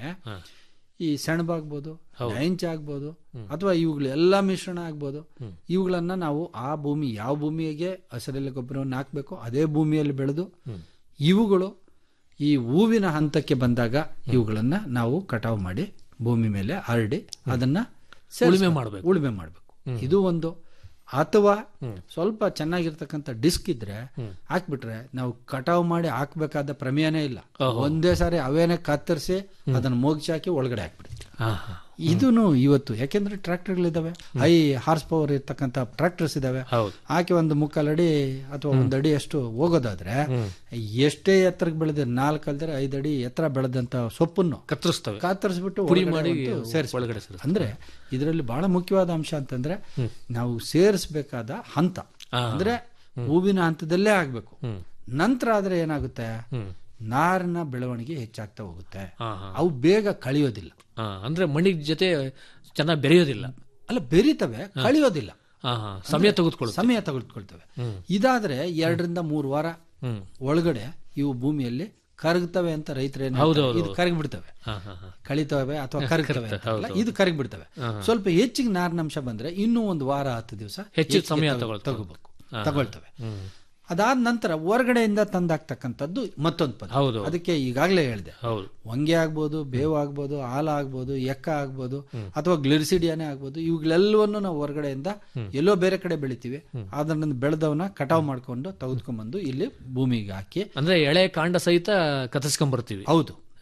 ಈ ಸೆಣಬಾಗ್ಬೋದು ಹೆಂಚ ಆಗ್ಬೋದು ಅಥವಾ ಇವುಗಳು ಎಲ್ಲಾ ಮಿಶ್ರಣ ಆಗ್ಬೋದು ಇವುಗಳನ್ನ ನಾವು ಆ ಭೂಮಿ ಯಾವ ಭೂಮಿಗೆ ಹಸಿರೆಲೆ ಗೊಬ್ಬರವನ್ನು ಹಾಕ್ಬೇಕು ಅದೇ ಭೂಮಿಯಲ್ಲಿ ಬೆಳೆದು ಇವುಗಳು ಈ ಹೂವಿನ ಹಂತಕ್ಕೆ ಬಂದಾಗ ಇವುಗಳನ್ನ ನಾವು ಕಟಾವು ಮಾಡಿ ಭೂಮಿ ಮೇಲೆ ಹರಡಿ ಅದನ್ನ ಉಳುಮೆ ಮಾಡ್ಬೇಕು. ಉಳುಮೆ ಮಾಡಬೇಕು ಇದು ಒಂದು ಅಥವಾ ಸ್ವಲ್ಪ ಚೆನ್ನಾಗಿರ್ತಕ್ಕಂಥ ಡಿಸ್ಕ್ ಇದ್ರೆ ಹಾಕ್ಬಿಟ್ರೆ ನಾವು ಕಟಾವು ಮಾಡಿ ಹಾಕ್ಬೇಕಾದ ಪ್ರಮೇಯನೇ ಇಲ್ಲ ಒಂದೇ ಸಾರಿ ಅವೇನೆ ಕತ್ತರಿಸಿ ಅದನ್ನ ಮುಗಿಸಿ ಹಾಕಿ ಒಳಗಡೆ ಹಾಕ್ಬಿಡ್ತೀವಿ ಹಾ, ಹಾ. ಇದೂನು ಇವತ್ತು ಯಾಕೆಂದ್ರೆ ಟ್ರ್ಯಾಕ್ಟರ್ಗಳಿದಾವೆ ಹೈ ಹಾರ್ಸ್ ಪವರ್ ಇರ್ತಕ್ಕಂಥ ಟ್ರ್ಯಾಕ್ಟರ್ಸ್ ಇದಾವೆ ಹೌದು. ಹಾಕಿ ಒಂದು ಮುಕ್ಕಾಲು ಅಡಿ ಅಥವಾ ಒಂದು ಅಡಿ ಅಷ್ಟು ಹೋಗೋದಾದ್ರೆ ಎಷ್ಟೇ ಎತ್ತರಕ್ಕೆ ಬೆಳೆದ ನಾಲ್ಕು ಅಲ್ದರೆ ಐದು ಅಡಿ ಎತ್ತರ ಬೆಳೆದಂತ ಸೊಪ್ಪನ್ನು ಕತ್ತರಿಸ್ತವೆ ಕಾತರಿಸ್ಬಿಟ್ಟು ಪುಡಿ ಒಳಗಡೆ ಮಾಡಿ ಒಂದು ಸೇರಿಸ್ಬೇಕು. ಒಳಗಡೆ ಸೇರಿಸ್ಬೇಕು. ಅಂದ್ರೆ ಇದರಲ್ಲಿ ಬಹಳ ಮುಖ್ಯವಾದ ಅಂಶ ಅಂತಂದ್ರೆ ನಾವು ಸೇರಿಸಬೇಕಾದ ಹಂತ ಅಂದ್ರೆ ಹೂವಿನ ಹಂತದಲ್ಲೇ ಆಗ್ಬೇಕು ನಂತರ ಆದ್ರೆ ಏನಾಗುತ್ತೆ ನಾರಿನ ಬೆಳವಣಿಗೆ ಹೆಚ್ಚಾಗ್ತಾ ಹೋಗುತ್ತೆ ಹಾ, ಹಾ. ಅವು ಬೇಗ ಕಳಿಯೋದಿಲ್ಲ ಹಾ, ಅಂದ್ರೆ ಮಣ್ಣಿನ ಜೊತೆ ಚೆನ್ನಾಗಿ ಬೆರೆಯೋದಿಲ್ಲ ಅಲ್ಲ ಬೆರೀತವೆ ಕಳಿಯೋದಿಲ್ಲ ಹಾ, ಹಾ. ಸಮಯ ತೆಗೆದುಕೊಳ್ಳುತ್ತೆ ಸಮಯ ತೆಗೆದುಕೊಳ್ತವೆ ಇದಾದ್ರೆ ಎರಡರಿಂದ ಮೂರು ವಾರ ಒಳಗಡೆ ಇವು ಭೂಮಿಯಲ್ಲಿ ಕರಗ್ತವೆ ಅಂತ ರೈತರೇನು ಇದು ಕರಗಿ ಬಿಡ್ತವೆ ಹಾ, ಹಾ, ಹಾ. ಕಳಿತವೆ ಅಥವಾ ಕರಗ್ತವೆ ಅಂತಾರಲ್ಲ, ಇದು ಕರಗಿ ಬಿಡ್ತವೆ ಸ್ವಲ್ಪ ಹೆಚ್ಚಿಗೆ ನಾರಿನಂಶ ಬಂದ್ರೆ ಇನ್ನೂ ಒಂದು ವಾರ ಹತ್ತು ದಿವಸ ಹೆಚ್ಚು ಸಮಯ ತಗೊಳ್ತವೆ. ತಗೋಬೇಕು ತಗೊಳ್ತವೆ ಅದಾದ ನಂತರ ಹೊರಗಡೆಯಿಂದ ತಂದಾಕ್ತಕ್ಕಂಥದ್ದು ಮತ್ತೊಂದು ಪದ ಹೌದು. ಅದಕ್ಕೆ ಈಗಾಗಲೇ ಹೇಳಿದೆ ಹೌದು ಹೊಂಗೆ ಆಗ್ಬೋದು ಬೇವು ಆಗ್ಬೋದು ಹಾಲ ಆಗ್ಬೋದು ಎಕ್ಕ ಆಗ್ಬೋದು ಅಥವಾ ಗ್ಲಿರ್ಸಿಡಿಯಾನೇ ಆಗ್ಬೋದು ಇವುಗಳೆಲ್ಲವನ್ನು ನಾವು ಹೊರಗಡೆಯಿಂದ ಎಲ್ಲೋ ಬೇರೆ ಕಡೆ ಬೆಳಿತೀವಿ ಅದನ್ನ ಬೆಳೆದವನ್ನ ಕಟಾವ್ ಮಾಡ್ಕೊಂಡು ತೆಗೆದುಕೊಂಡ್ಬಂದು ಇಲ್ಲಿ ಭೂಮಿಗೆ ಹಾಕಿ ಅಂದ್ರೆ ಎಳೆ ಕಾಂಡ ಸಹಿತ ಕತ್ತರಿಸ್ಕೊಂಡ್ ಬರ್ತೀವಿ ಹೌದು ಹಾ.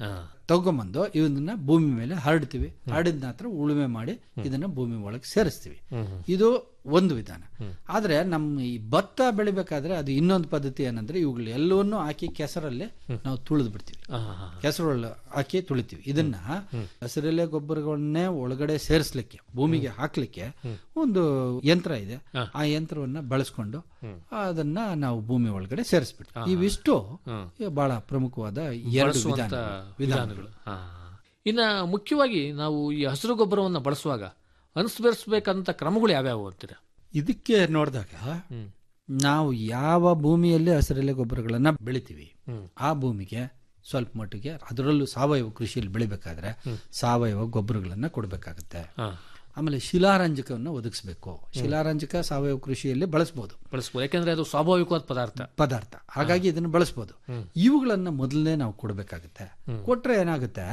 ತಗೊಂಬಂದು ಇವನ್ನ ಭೂಮಿ ಮೇಲೆ ಹರಡ್ತೀವಿ ಹರಡಿದ ನಂತರ ಉಳುಮೆ ಮಾಡಿ ಇದನ್ನ ಭೂಮಿ ಒಳಗೆ ಸೇರಿಸ್ತೀವಿ ಇದು ಒಂದು ವಿಧಾನ ಆದ್ರೆ ನಮ್ಮ ಈ ಭತ್ತ ಬೆಳಿಬೇಕಾದ್ರೆ ಅದು ಇನ್ನೊಂದು ಪದ್ಧತಿ ಏನಂದ್ರೆ ಇವುಗಳು ಎಲ್ಲವನ್ನೂ ಹಾಕಿ ಕೆಸರಲ್ಲಿ ನಾವು ತುಳಿದು ಬಿಡ್ತೀವಿ ಕೆಸರೊಳ್ಳು ಹಾಕಿ ತುಳಿತೀವಿ ಇದನ್ನ ಹಸಿರೆಲೆ ಗೊಬ್ಬರಗಳನ್ನೇ ಒಳಗಡೆ ಸೇರಿಸ್ಲಿಕ್ಕೆ ಭೂಮಿಗೆ ಹಾಕ್ಲಿಕ್ಕೆ ಒಂದು ಯಂತ್ರ ಇದೆ ಆ ಯಂತ್ರವನ್ನ ಬಳಸ್ಕೊಂಡು ಅದನ್ನ ನಾವು ಭೂಮಿ ಒಳಗಡೆ ಸೇರಿಸ್ಬಿಡ್ತೀವಿ ಇವಿಷ್ಟು ಬಹಳ ಪ್ರಮುಖವಾದ ಎರಡು ಬಳಸುವಂತ ವಿಧಾನ ವಿಧಾನಗಳು ಹಾ. ಇನ್ನ ಮುಖ್ಯವಾಗಿ ನಾವು ಈ ಹಸಿರು ಗೊಬ್ಬರವನ್ನು ಬಳಸುವಾಗ ಅನುಸರಿಸಬೇಕಂತ ಕ್ರಮಗಳು ಯಾವ್ಯಾವು ಅಂತೀರಾ ಇದಕ್ಕೆ ನೋಡಿದಾಗ ನಾವು ಯಾವ ಭೂಮಿಯಲ್ಲಿ ಹಸಿರೆಲೆ ಗೊಬ್ಬರಗಳನ್ನ ಬೆಳಿತೀವಿ ಆ ಭೂಮಿಗೆ ಸ್ವಲ್ಪ ಮಟ್ಟಿಗೆ ಅದರಲ್ಲೂ ಸಾವಯವ ಕೃಷಿಯಲ್ಲಿ ಬೆಳಿಬೇಕಾದ್ರೆ ಸಾವಯವ ಗೊಬ್ಬರಗಳನ್ನ ಕೊಡಬೇಕಾಗತ್ತೆ ಆಮೇಲೆ ಶಿಲಾರಂಜಕವನ್ನು ಒದಗಿಸ್ಬೇಕು ಶಿಲಾರಂಜಕ ಸಾವಯವ ಕೃಷಿಯಲ್ಲಿ ಬಳಸಬಹುದು ಬಳಸ್ಬೋದು ಯಾಕಂದ್ರೆ ಅದು ಸ್ವಾಭಾವಿಕವಾದ ಪದಾರ್ಥ ಪದಾರ್ಥ ಹಾಗಾಗಿ ಇದನ್ನು ಬಳಸಬಹುದು ಇವುಗಳನ್ನ ಮೊದಲನೇ ನಾವು ಕೊಡಬೇಕಾಗುತ್ತೆ ಕೊಟ್ರೆ ಏನಾಗುತ್ತೆ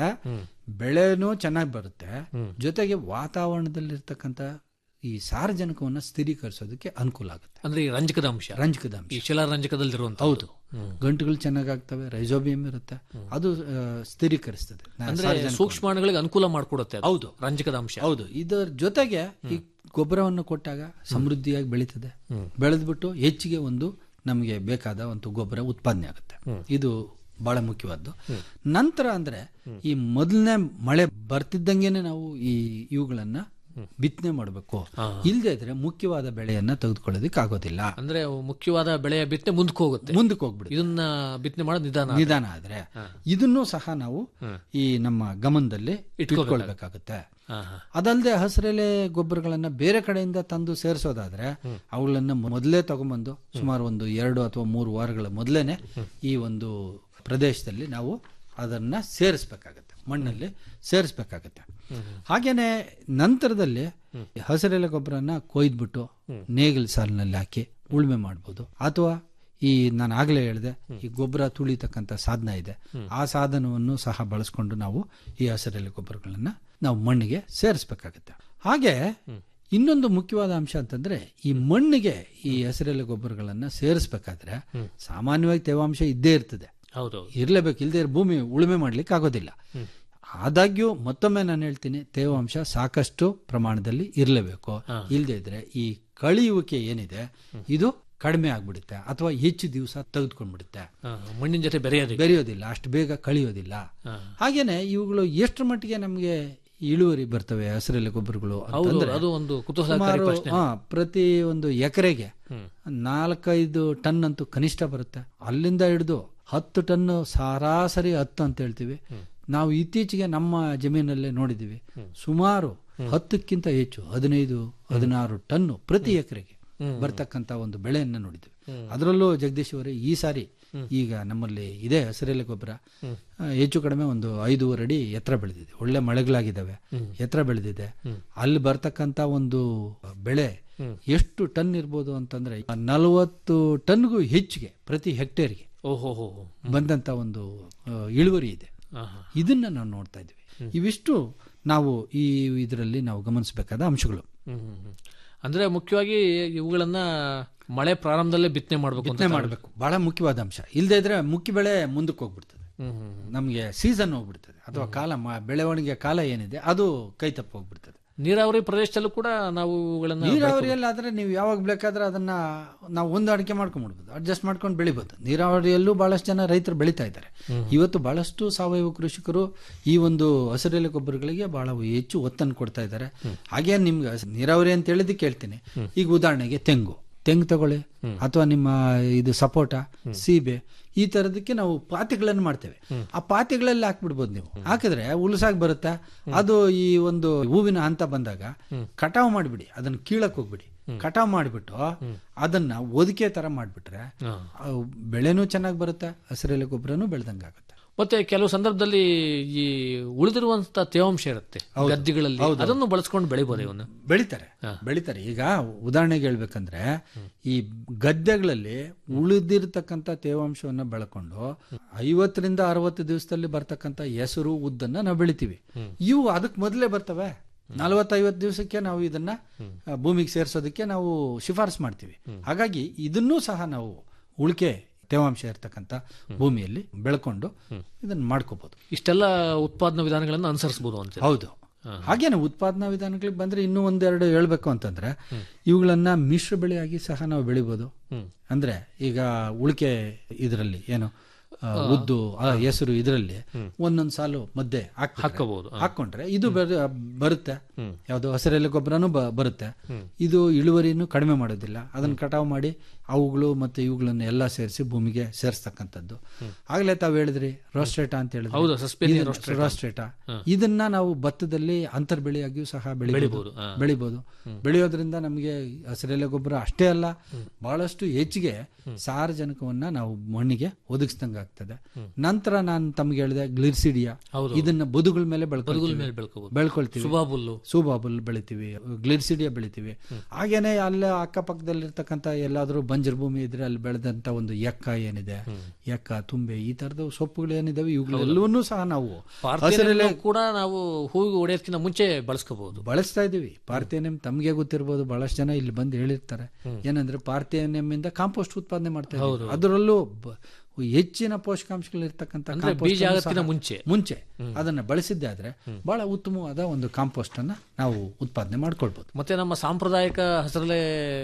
ಬೆಳೆನೂ ಚೆನ್ನಾಗಿ ಬರುತ್ತೆ ಜೊತೆಗೆ ವಾತಾವರಣದಲ್ಲಿರ್ತಕ್ಕಂಥ ಈ ಸಾರಜನಕವನ್ನ ಸ್ಥಿರೀಕರಿಸೋದಕ್ಕೆ ಅನುಕೂಲ ಆಗುತ್ತೆ ಅಂದ್ರೆ ಈ ರಂಜಕದ ಅಂಶ ರಂಜಕದ ಈ ಅಂಶ ಶಿಲಾರಂಜಕದಲ್ಲಿರುವಂತ ಹೌದು ಗಂಟುಗಳು ಚೆನ್ನಾಗಾಗ್ತವೆ ರೈಸೋಬಿಯಂ ಇರುತ್ತೆ ಅದು ಆ, ಸ್ಥಿರೀಕರಿಸ್ತದೆ ಅಂದ್ರೆ ಸಾರಜನಕವನ್ನು. ಸೂಕ್ಷ್ಮಾಣುಗಳಿಗೆ ಅನುಕೂಲ ಮಾಡಿಕೊಡುತ್ತೆ ಅದು. ಹೌದು. ರಂಜಕದ ಅಂಶ ಹೌದು ಇದರ ಜೊತೆಗೆ ಈ ಗೊಬ್ಬರವನ್ನು ಕೊಟ್ಟಾಗ ಸಮೃದ್ಧಿಯಾಗಿ ಬೆಳೀತದೆ ಬೆಳೆದ್ಬಿಟ್ಟು ಹೆಚ್ಚಿಗೆ ಒಂದು ನಮಗೆ ಬೇಕಾದ ಒಂದು ಗೊಬ್ಬರ ಉತ್ಪಾದನೆ ಆಗುತ್ತೆ ಇದು ಬಹಳ ಮುಖ್ಯವಾದ್ದು ನಂತರ ಅಂದ್ರೆ ಈ ಮೊದಲನೇ ಮಳೆ ಬರ್ತಿದ್ದಂಗೆನೆ ನಾವು ಈ ಇವುಗಳನ್ನ ಬಿತ್ತನೆ ಮಾಡಬೇಕು ಇಲ್ಲದೆ ಇದ್ರೆ ಮುಖ್ಯವಾದ ಬೆಳೆಯನ್ನ ತೆಗೆದುಕೊಳ್ಳೋದಕ್ಕೆ ಆಗೋದಿಲ್ಲ ಅಂದ್ರೆ ಅವು ಮುಖ್ಯವಾದ ಬೆಳೆಯ ಬಿತ್ತನೆ ಮುಂದಕ್ಕೆ ಹೋಗುತ್ತೆ ಮುಂದಕ್ಕೆ ಹೋಗ್ಬಿಡುತ್ತೆ ಇದನ್ನ ಬಿತ್ತನೆ ಮಾಡೋದು ನಿಧಾನ ನಿಧಾನ ಆದ್ರೆ ಇದನ್ನು ಸಹ ನಾವು ಈ ನಮ್ಮ ಗಮನದಲ್ಲಿ ಇಟ್ಕೊಳ್ಬೇಕಾಗುತ್ತೆ ಹಾ, ಹಾ. ಅದಲ್ಲದೆ ಹಸಿರೆಲೆ ಗೊಬ್ಬರಗಳನ್ನ ಬೇರೆ ಕಡೆಯಿಂದ ತಂದು ಸೇರಿಸೋದಾದ್ರೆ ಅವುಗಳನ್ನ ಮೊದಲೇ ತಗೊಂಬಂದು ಸುಮಾರು ಒಂದು ಎರಡು ಅಥವಾ ಮೂರು ವಾರಗಳ ಮೊದಲೇನೆ ಈ ಒಂದು ಪ್ರದೇಶದಲ್ಲಿ ನಾವು ಅದನ್ನ ಸೇರಿಸ್ಬೇಕಾಗತ್ತೆ ಮಣ್ಣಲ್ಲಿ ಸೇರಿಸ್ಬೇಕಾಗತ್ತೆ ಹಾಗೇನೆ ನಂತರದಲ್ಲಿ ಹಸಿರೆಲೆ ಗೊಬ್ಬರನ ಕೊಯ್ದ್ಬಿಟ್ಟು ನೇಗಿಲ ಸಾಲಿನಲ್ಲಿ ಹಾಕಿ ಉಳುಮೆ ಮಾಡ್ಬೋದು ಅಥವಾ ಈ ನಾನು ಆಗಲೇ ಹೇಳಿದೆ ಈ ಗೊಬ್ಬರ ತುಳಿತಕ್ಕಂಥ ಸಾಧನ ಇದೆ ಆ ಸಾಧನವನ್ನು ಸಹ ಬಳಸ್ಕೊಂಡು ನಾವು ಈ ಹಸಿರೆಲೆ ಗೊಬ್ಬರಗಳನ್ನ ನಾವು ಮಣ್ಣಿಗೆ ಸೇರಿಸ್ಬೇಕಾಗತ್ತೆ ಹಾಗೆ ಇನ್ನೊಂದು ಮುಖ್ಯವಾದ ಅಂಶ ಅಂತಂದ್ರೆ ಈ ಮಣ್ಣಿಗೆ ಈ ಹಸಿರೆಲೆ ಗೊಬ್ಬರಗಳನ್ನ ಸೇರಿಸ್ಬೇಕಾದ್ರೆ ಸಾಮಾನ್ಯವಾಗಿ ತೇವಾಂಶ ಇದ್ದೇ ಇರ್ತದೆ ಹೌದು ಇರ್ಲೇಬೇಕು ಇಲ್ಲದೆ ಭೂಮಿ ಉಳುಮೆ ಮಾಡ್ಲಿಕ್ಕೆ ಆಗೋದಿಲ್ಲ ಆದಾಗ್ಯೂ ಮತ್ತೊಮ್ಮೆ ನಾನು ಹೇಳ್ತೀನಿ ತೇವಾಂಶ ಸಾಕಷ್ಟು ಪ್ರಮಾಣದಲ್ಲಿ ಇರಲೇಬೇಕು ಇಲ್ಲದೆ ಇದ್ರೆ ಈ ಕಳಿಯುವಿಕೆ ಏನಿದೆ ಇದು ಕಡಿಮೆ ಆಗ್ಬಿಡುತ್ತೆ ಅಥವಾ ಹೆಚ್ಚು ದಿವಸ ತೆಗೆದುಕೊಂಡ್ಬಿಡುತ್ತೆ ಹಾ, ಮಣ್ಣಿನ ಜೊತೆ ಬೆರೆಯೋದು ಬೆರೆಯೋದಿಲ್ಲ ಅಷ್ಟು ಬೇಗ ಕಳಿಯೋದಿಲ್ಲ ಹಾಗೇನೆ ಇವುಗಳು ಎಷ್ಟು ಮಟ್ಟಿಗೆ ನಮಗೆ ಇಳುವರಿ ಬರ್ತವೆ ಹಸಿರೆಲೆ ಗೊಬ್ಬರಗಳು ಹೌದು ಅಂತಂದ್ರೆ ಅದು ಒಂದು ಕುತೂಹಲಕಾರಿ ಸುಮಾರು ಪ್ರಶ್ನೆ ಹಾ, ಪ್ರತಿ ಒಂದು ಎಕರೆಗೆ ನಾಲ್ಕೈದು ಟನ್ ಅಂತೂ ಕನಿಷ್ಠ ಬರುತ್ತೆ ಅಲ್ಲಿಂದ ಹಿಡಿದು ಹತ್ತು ಟನ್ ಸರಾಸರಿ ಹತ್ತು ಅಂತ ಹೇಳ್ತೀವಿ ನಾವು ಇತ್ತೀಚೆಗೆ ನಮ್ಮ ಜಮೀನಲ್ಲೇ ನೋಡಿದೀವಿ ಸುಮಾರು ಹತ್ತಕ್ಕಿಂತ ಹೆಚ್ಚು ಹದಿನೈದು ಹದಿನಾರು ಟನ್ನು ಪ್ರತಿ ಎಕರೆಗೆ ಬರ್ತಕ್ಕಂತ ಒಂದು ಬೆಳೆಯನ್ನ ನೋಡಿದ್ವಿ ಅದರಲ್ಲೂ ಜಗದೀಶ್ ಅವರೇ ಈ ಸಾರಿ ಈಗ ನಮ್ಮಲ್ಲಿ ಇದೆ ಹಸಿರೆಲೆ ಗೊಬ್ಬರ ಆ, ಹೆಚ್ಚು ಕಡಿಮೆ ಒಂದು ಐದೂವರೆ ಅಡಿ ಎತ್ತರ ಬೆಳೆದಿದೆ ಒಳ್ಳೆ ಮಳೆಗಳಾಗಿದ್ದಾವೆ ಎತ್ತರ ಬೆಳೆದಿದೆ ಅಲ್ಲಿ ಬರ್ತಕ್ಕಂತ ಒಂದು ಬೆಳೆ ಎಷ್ಟು ಟನ್ ಇರ್ಬೋದು ಅಂತಂದ್ರೆ ನಲವತ್ತು ಟನ್ಗೂ ಹೆಚ್ಚಿಗೆ ಪ್ರತಿ ಹೆಕ್ಟೇರ್ಗೆ ಓಹೋ ಹೋ ಬಂದಂತ ಒಂದು ಆ, ಇಳುವರಿ ಇದೆ ಇದನ್ನ ನಾವು ನೋಡ್ತಾ ಇದ್ವಿ ಇವಿಷ್ಟು ನಾವು ಈ ಇದರಲ್ಲಿ ನಾವು ಗಮನಿಸಬೇಕಾದ ಅಂಶಗಳು ಹ್ಮ್, ಹ್ಮ್, ಹ್ಮ್. ಅಂದ್ರೆ ಮುಖ್ಯವಾಗಿ ಇವುಗಳನ್ನ ಮಳೆ ಪ್ರಾರಂಭದಲ್ಲೇ ಬಿತ್ತನೆ ಮಾಡಬೇಕು ಅಂತ ಬಿತ್ತನೆ ಮಾಡಬೇಕು ಬಹಳ ಮುಖ್ಯವಾದ ಅಂಶ ಇಲ್ಲದೆ ಇದ್ರೆ ಮುಖ್ಯ ಬೆಳೆ ಮುಂದಕ್ಕೆ ಹೋಗ್ಬಿಡ್ತದೆ ಹ್ಮ್, ಹ್ಮ್, ಹ್ಮ್. ನಮಗೆ ಸೀಸನ್ ಹೋಗ್ಬಿಡ್ತದೆ ಅಥವಾ ಕಾಲ ಮ- ಬೆಳವಣಿಗೆ ಕಾಲ ಏನಿದೆ ಅದು ಕೈ ತಪ್ಪಿ ಹೋಗ್ಬಿಡ್ತದೆ ನೀರಾವರಿ ಪ್ರದೇಶದಲ್ಲೂ ಕೂಡ ನಾವು ಇವುಗಳನ್ನ ನೀರಾವರಿಯಲ್ಲಿ ಆದ್ರೆ ನೀವು ಯಾವಾಗ ಬೇಕಾದ್ರೆ ಅದನ್ನ ನಾವು ಹೊಂದಾಣಿಕೆ ಮಾಡ್ಕೊಂಡ್ಬಿಡ್ಬೋದು ಅಡ್ಜಸ್ಟ್ ಮಾಡ್ಕೊಂಡು ಬೆಳಿಬೋದು ನೀರಾವರಿಯಲ್ಲೂ ಬಹಳಷ್ಟು ಜನ ರೈತರು ಬೆಳೀತಾ ಇದ್ದಾರೆ ಇವತ್ತು ಬಹಳಷ್ಟು ಸಾವಯವ ಕೃಷಿಕರು ಈ ಒಂದು ಹಸಿರೆಲೆ ಗೊಬ್ಬರಗಳಿಗೆ ಬಹಳ ಹೆಚ್ಚು ಒತ್ತನ್ನು ಕೊಡ್ತಾ ಇದ್ದಾರೆ ಹಾಗೆ ನಿಮ್ಗೆ ಹಸ್- ನೀರಾವರಿ ಅಂತ ಹೇಳಿದಕ್ಕೆ ಹೇಳ್ತೀನಿ ಈಗ ಉದಾಹರಣೆಗೆ ತೆಂಗು ತೆಂಗು ತಗೊಳ್ಳಿ ಅಥವಾ ನಿಮ್ಮ ಇದು ಸಪೋಟ ಸೀಬೆ ಈ ತರದಕ್ಕೆ ನಾವು ಪಾತಿಗಳನ್ನು ಮಾಡ್ತೇವೆ ಆ ಪಾತಿಗಳಲ್ಲಿ ಹಾಕ್ಬಿಡ್ಬೋದು ನೀವು ಹಾಕಿದ್ರೆ ಉಲ್ಸಾಗಿ ಬರುತ್ತೆ ಅದು ಈ ಒಂದು ಹೂವಿನ ಹಂತ ಬಂದಾಗ ಕಟಾವು ಮಾಡಿಬಿಡಿ ಅದನ್ನ ಕೀಳಕ್ ಹೋಗ್ಬಿಡಿ ಕಟಾವು ಮಾಡಿಬಿಟ್ಟು ಅದನ್ನ ಒದಿಕೆ ತರ ಮಾಡಿಬಿಟ್ರೆ ಬೆಳೆನೂ ಚೆನ್ನಾಗಿ ಬರುತ್ತೆ ಹಸಿರೆಲೆ ಗೊಬ್ಬರನೂ ಬೆಳೆದಂಗಾಗುತ್ತೆ ಮತ್ತೆ ಕೆಲವು ಸಂದರ್ಭದಲ್ಲಿ ಈ ಉಳಿದಿರುವಂತ ತೇವಾಂಶ ಇರುತ್ತೆ ಗದ್ದೆಗಳಲ್ಲಿ ಅದನ್ನು ಬಳಸ್ಕೊಂಡು ಬೆಳಿಬೋದು ಇವನ್ನ ಬೆಳಿತಾರೆ ಬೆಳಿತಾರೆ ಈಗ ಉದಾಹರಣೆಗೆ ಹೇಳ್ಬೇಕಂದ್ರೆ ಈ ಗದ್ದೆಗಳಲ್ಲಿ ಉಳಿದಿರ್ತಕ್ಕಂಥ ತೇವಾಂಶವನ್ನ ಬೆಳ್ಕೊಂಡು ಐವತ್ತರಿಂದ ಅರವತ್ತು ದಿವಸದಲ್ಲಿ ಬರ್ತಕ್ಕಂಥ ಹೆಸರು ಉದ್ದನ್ನ ನಾವು ಬೆಳಿತೀವಿ ಇವು ಅದಕ್ಕೆ ಮೊದಲೇ ಬರ್ತವೆ ನಲವತ್ತೈವತ್ತು ದಿವಸಕ್ಕೆ ನಾವು ಇದನ್ನ ಆ, ಭೂಮಿಗೆ ಸೇರಿಸೋದಕ್ಕೆ ನಾವು ಶಿಫಾರಸು ಮಾಡ್ತೀವಿ ಹಾಗಾಗಿ ಇದನ್ನೂ ಸಹ ನಾವು ಉಳಿಕೆ ತೇವಾಂಶ ಇರ್ತಕ್ಕಂಥ ಭೂಮಿಯಲ್ಲಿ ಬೆಳ್ಕೊಂಡು ಇದನ್ನ ಮಾಡ್ಕೋಬಹುದು ಇಷ್ಟೆಲ್ಲ ಉತ್ಪಾದನಾ ವಿಧಾನಗಳನ್ನು ಅನುಸರಿಸಬಹುದು ಅಂತ ಹೌದು ಹಾಗೇನೆ ಉತ್ಪಾದನಾ ವಿಧಾನಗಳಿಗೆ ಬಂದ್ರೆ ಇನ್ನೂ ಒಂದೆರಡು ಹೇಳ್ಬೇಕು ಅಂತಂದ್ರೆ ಇವುಗಳನ್ನ ಮಿಶ್ರ ಬೆಳೆಯಾಗಿ ಸಹ ನಾವು ಬೆಳಿಬೋದು ಅಂದ್ರೆ ಈಗ ಉಳಿಕೆ ಇದರಲ್ಲಿ ಏನು ಆ, ಉದ್ದು ಆ, ಹೆಸರು ಇದರಲ್ಲಿ ಒಂದೊಂದ್ ಸಾಲು ಮಧ್ಯೆ ಹಾಕ್ಬಿಟ್ರೆ- ಹಾಕ್ಕೋಬಹುದು. ಹಾಕೊಂಡ್ರೆ ಇದು ಬರ- ಬರುತ್ತೆ ಯಾವ್ದು ಹಸಿರೆಲೆ ಗೊಬ್ಬರನು ಬರುತ್ತೆ ಇದು ಇಳುವರಿನೂ ಕಡಿಮೆ ಮಾಡೋದಿಲ್ಲ ಅದನ್ನ ಕಟಾವು ಮಾಡಿ ಅವುಗಳು ಮತ್ತೆ ಇವುಗಳನ್ನ ಎಲ್ಲ ಸೇರಿಸಿ ಭೂಮಿಗೆ ಸೇರಿಸ್ತಕ್ಕಂಥದ್ದು ಆಗ್ಲೇ ತಾವು ಹೇಳಿದ್ರಿ ರೋಸ್ಟೇಟಾ ಅಂತ ಹೌದು, ಹೇಳಿದ್ರಿ ಸಸ್ಪೆನ್ನಿ ಇದನ್ನ- rostrata. ರೋಸ್ಟೇಟಾ ಇದನ್ನ ನಾವು ಭತ್ತದಲ್ಲಿ ಅಂತರ್ ಬೆಳೆಯಾಗಿಯೂ ಸಹ ಬೆಳಿಬಹುದು ಬೆಳಿಬೋದು, ಹಾ. ಬೆಳಿಬಹುದು ಬೆಳೆಯೋದ್ರಿಂದ ನಮಗೆ ಹಸಿರೆಲೆ ಗೊಬ್ಬರ ಅಷ್ಟೇ ಅಲ್ಲ ಬಹಳಷ್ಟು ಹೆಚ್ಚಿಗೆ ಸಾರಜನಕವನ್ನ ನಾವು ಮಣ್ಣಿಗೆ ಒದಗಿಸ್ದಂಗ ಆಗ್ತದೆ ನಂತರ ನಾನು ತಮ್ಗೆ ಹೇಳಿದೆ ಗ್ಲಿರ್ಸಿಡಿಯಾ ಹೌದು. ಇದನ್ನ ಬದುಗಳ ಮೇಲೆ ಬದುಗುಲ ಬೆಳ್ಕೊಳ್ತೀವಿ ಮೇಲೆ ಬೆಳ್ಕೋಬಹುದು ಬೆಳ್ಕೊಳ್ತೀವಿ ಸುಬಾಬುಲ್ಲು ಸೂಬಾಬುಲ್ ಬೆಳಿತೀವಿ ಗ್ಲಿರ್ಸಿಡಿಯಾ ಬೆಳಿತೀವಿ ಹಾಗೇನೆ ಅಲ್ಲೇ ಅಕ್ಕಪಕ್ಕದಲ್ಲಿರ್ತಕ್ಕಂಥ ಎಲ್ಲಾದ್ರೂ ಬಂಜರ್ ಭೂಮಿ ಇದ್ರೆ ಅಲ್ಲಿ ಬೆಳೆದಂತ ಒಂದು ಎಕ್ಕ ಏನಿದೆ ಎಕ್ಕ ತುಂಬೆ ಈ ತರದ ಸೊಪ್ಪುಗಳು ಏನಿದಾವೆ ಇವುಗಳೆಲ್ಲವನ್ನೂ ಸಹ ನಾವು ಹಸಿರೆಲೆ ಕೂಡ ನಾವು ಹೂವಿಗೆ ಹೊಡೆಯೋದಕ್ಕಿಂತ ಮುಂಚೆ ಬಳಸ್ಕೋಬಹುದು ಬಳಸ್ತಾ ಇದೀವಿ ಪಾರ್ಥೇನಿಯಂ ತಮಗೆ ಗೊತ್ತಿರ್ಬೋದು ಬಹಳಷ್ಟು ಜನ ಇಲ್ಲಿ ಬಂದು ಹೇಳಿರ್ತಾರೆ ಏನಂದ್ರೆ ಪಾರ್ಥೇನಿಯಂ ಇಂದ ಕಾಂಪೋಸ್ಟ್ ಉತ್ಪಾದನೆ ಮಾಡ್ತಾ ಇದ್ದೀವಿ ಅದರಲ್ಲೂ ಬ- ಹೆಚ್ಚಿನ ಪೋಷಕಾಂಶಗಳು ಇರ್ತಕ್ಕಂಥ ಅಂದ್ರೆ compost ಬೀಜ ಅನ್ನು ಆಗೋದಕ್ಕಿಂತ ಸಹ ಮುಂಚೆ. ಮುಂಚೆ ಅದನ್ನ ಬಳಸಿದ್ದೆ ಆದ್ರೆ ಬಹಳ ಉತ್ತಮವಾದ ಒಂದು ಕಾಂಪೋಸ್ಟ್ ಅನ್ನ ನಾವು ಉತ್ಪಾದನೆ ಮಾಡ್ಕೊಳ್ಬಹುದು ಮತ್ತೆ ನಮ್ಮ ಸಾಂಪ್ರದಾಯಿಕ ಹಸರಲೆ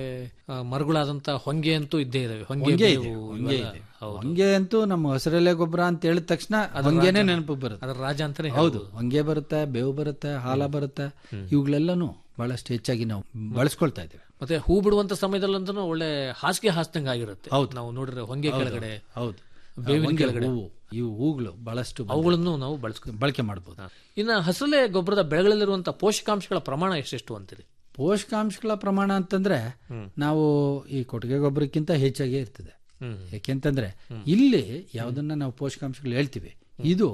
ಆ, ಮರಗಳಾದಂತ ಹೊಂಗೆ ಅಂತೂ ಇದ್ದೇ ಇದಾವೆ ಹೊಂಗೆ ಹೊಂಗೆ ಇದೆ ಬೇವು ಹೊಂಗೆ ಇವೆಲ್ಲ. ಇದೆ ಹೌದು. ಹೊಂಗೆ ಅಂತೂ ನಮ್ಮ ಹಸಿರೆಲೆ ಗೊಬ್ಬರ ಅಂತ ಹೇಳಿದ ತಕ್ಷಣ ಹೊಂಗೆನೆ ನೆನಪು ಬರುತ್ತೆ ಅದರ ರಾಜ ಅಂತಾನೆ ಹೌದು ಹೊಂಗೆ ಬರುತ್ತೆ ಬೇವು ಬರುತ್ತೆ ಹಾಲ ಬರುತ್ತೆ ಇವುಗಳೆಲ್ಲನೂ ಬಹಳಷ್ಟು ಹೆಚ್ಚಾಗಿ ನಾವು ಬಳಸ್ಕೊಳ್ತಾ ಇದ್ದೇವೆ ಮತ್ತೆ ಹೂ ಬಿಡುವಂತ ಸಮಯದಲ್ಲಂತೂ ಒಳ್ಳೆ ಹಾಸಿಗೆ ಹಾಸ್ದಂಗ ಆಗಿರುತ್ತೆ ನಾವು ನೋಡಿದ್ರೆ ಹೊಂಗೆ ಕೆಳಗಡೆ ಹೌದು ಬೇವಿನ ಹೊಂಗೆ ಕೆಳಗಡೆ ಹೂವು ಇವು ಹೂಗಳು ಬಹಳಷ್ಟು ಬಂದಿದೆ. ಅವುಗಳನ್ನು ನಾವು ಬಳಸ್ಕೊ ಬಳಕೆ ಮಾಡಬಹುದು ಇನ್ನು ಹಸರಲೆ ಗೊಬ್ಬರದ ಬೆಳೆಗಳಲ್ಲಿರುವಂತಹ ಪೋಷಕಾಂಶಗಳ ಪ್ರಮಾಣ ಎಷ್ಟೆಷ್ಟು ಅಂತೀರಿ ಪೋಷಕಾಂಶಗಳ ಪ್ರಮಾಣ ಅಂತಂದ್ರೆ ನಾವು ಈ ಕೊಟ್ಟಿಗೆ ಗೊಬ್ಬರಕ್ಕಿಂತ ಹೆಚ್ಚಾಗೇ ಇರ್ತದೆ ಹ್ಮ್. ಯಾಕೆಂತಂದ್ರೆ ಇಲ್ಲಿ ಯಾವ್ದನ್ನ ನಾವು ಪೋಷಕಾಂಶಗಳು ಹೇಳ್ತೀವಿ ಇದು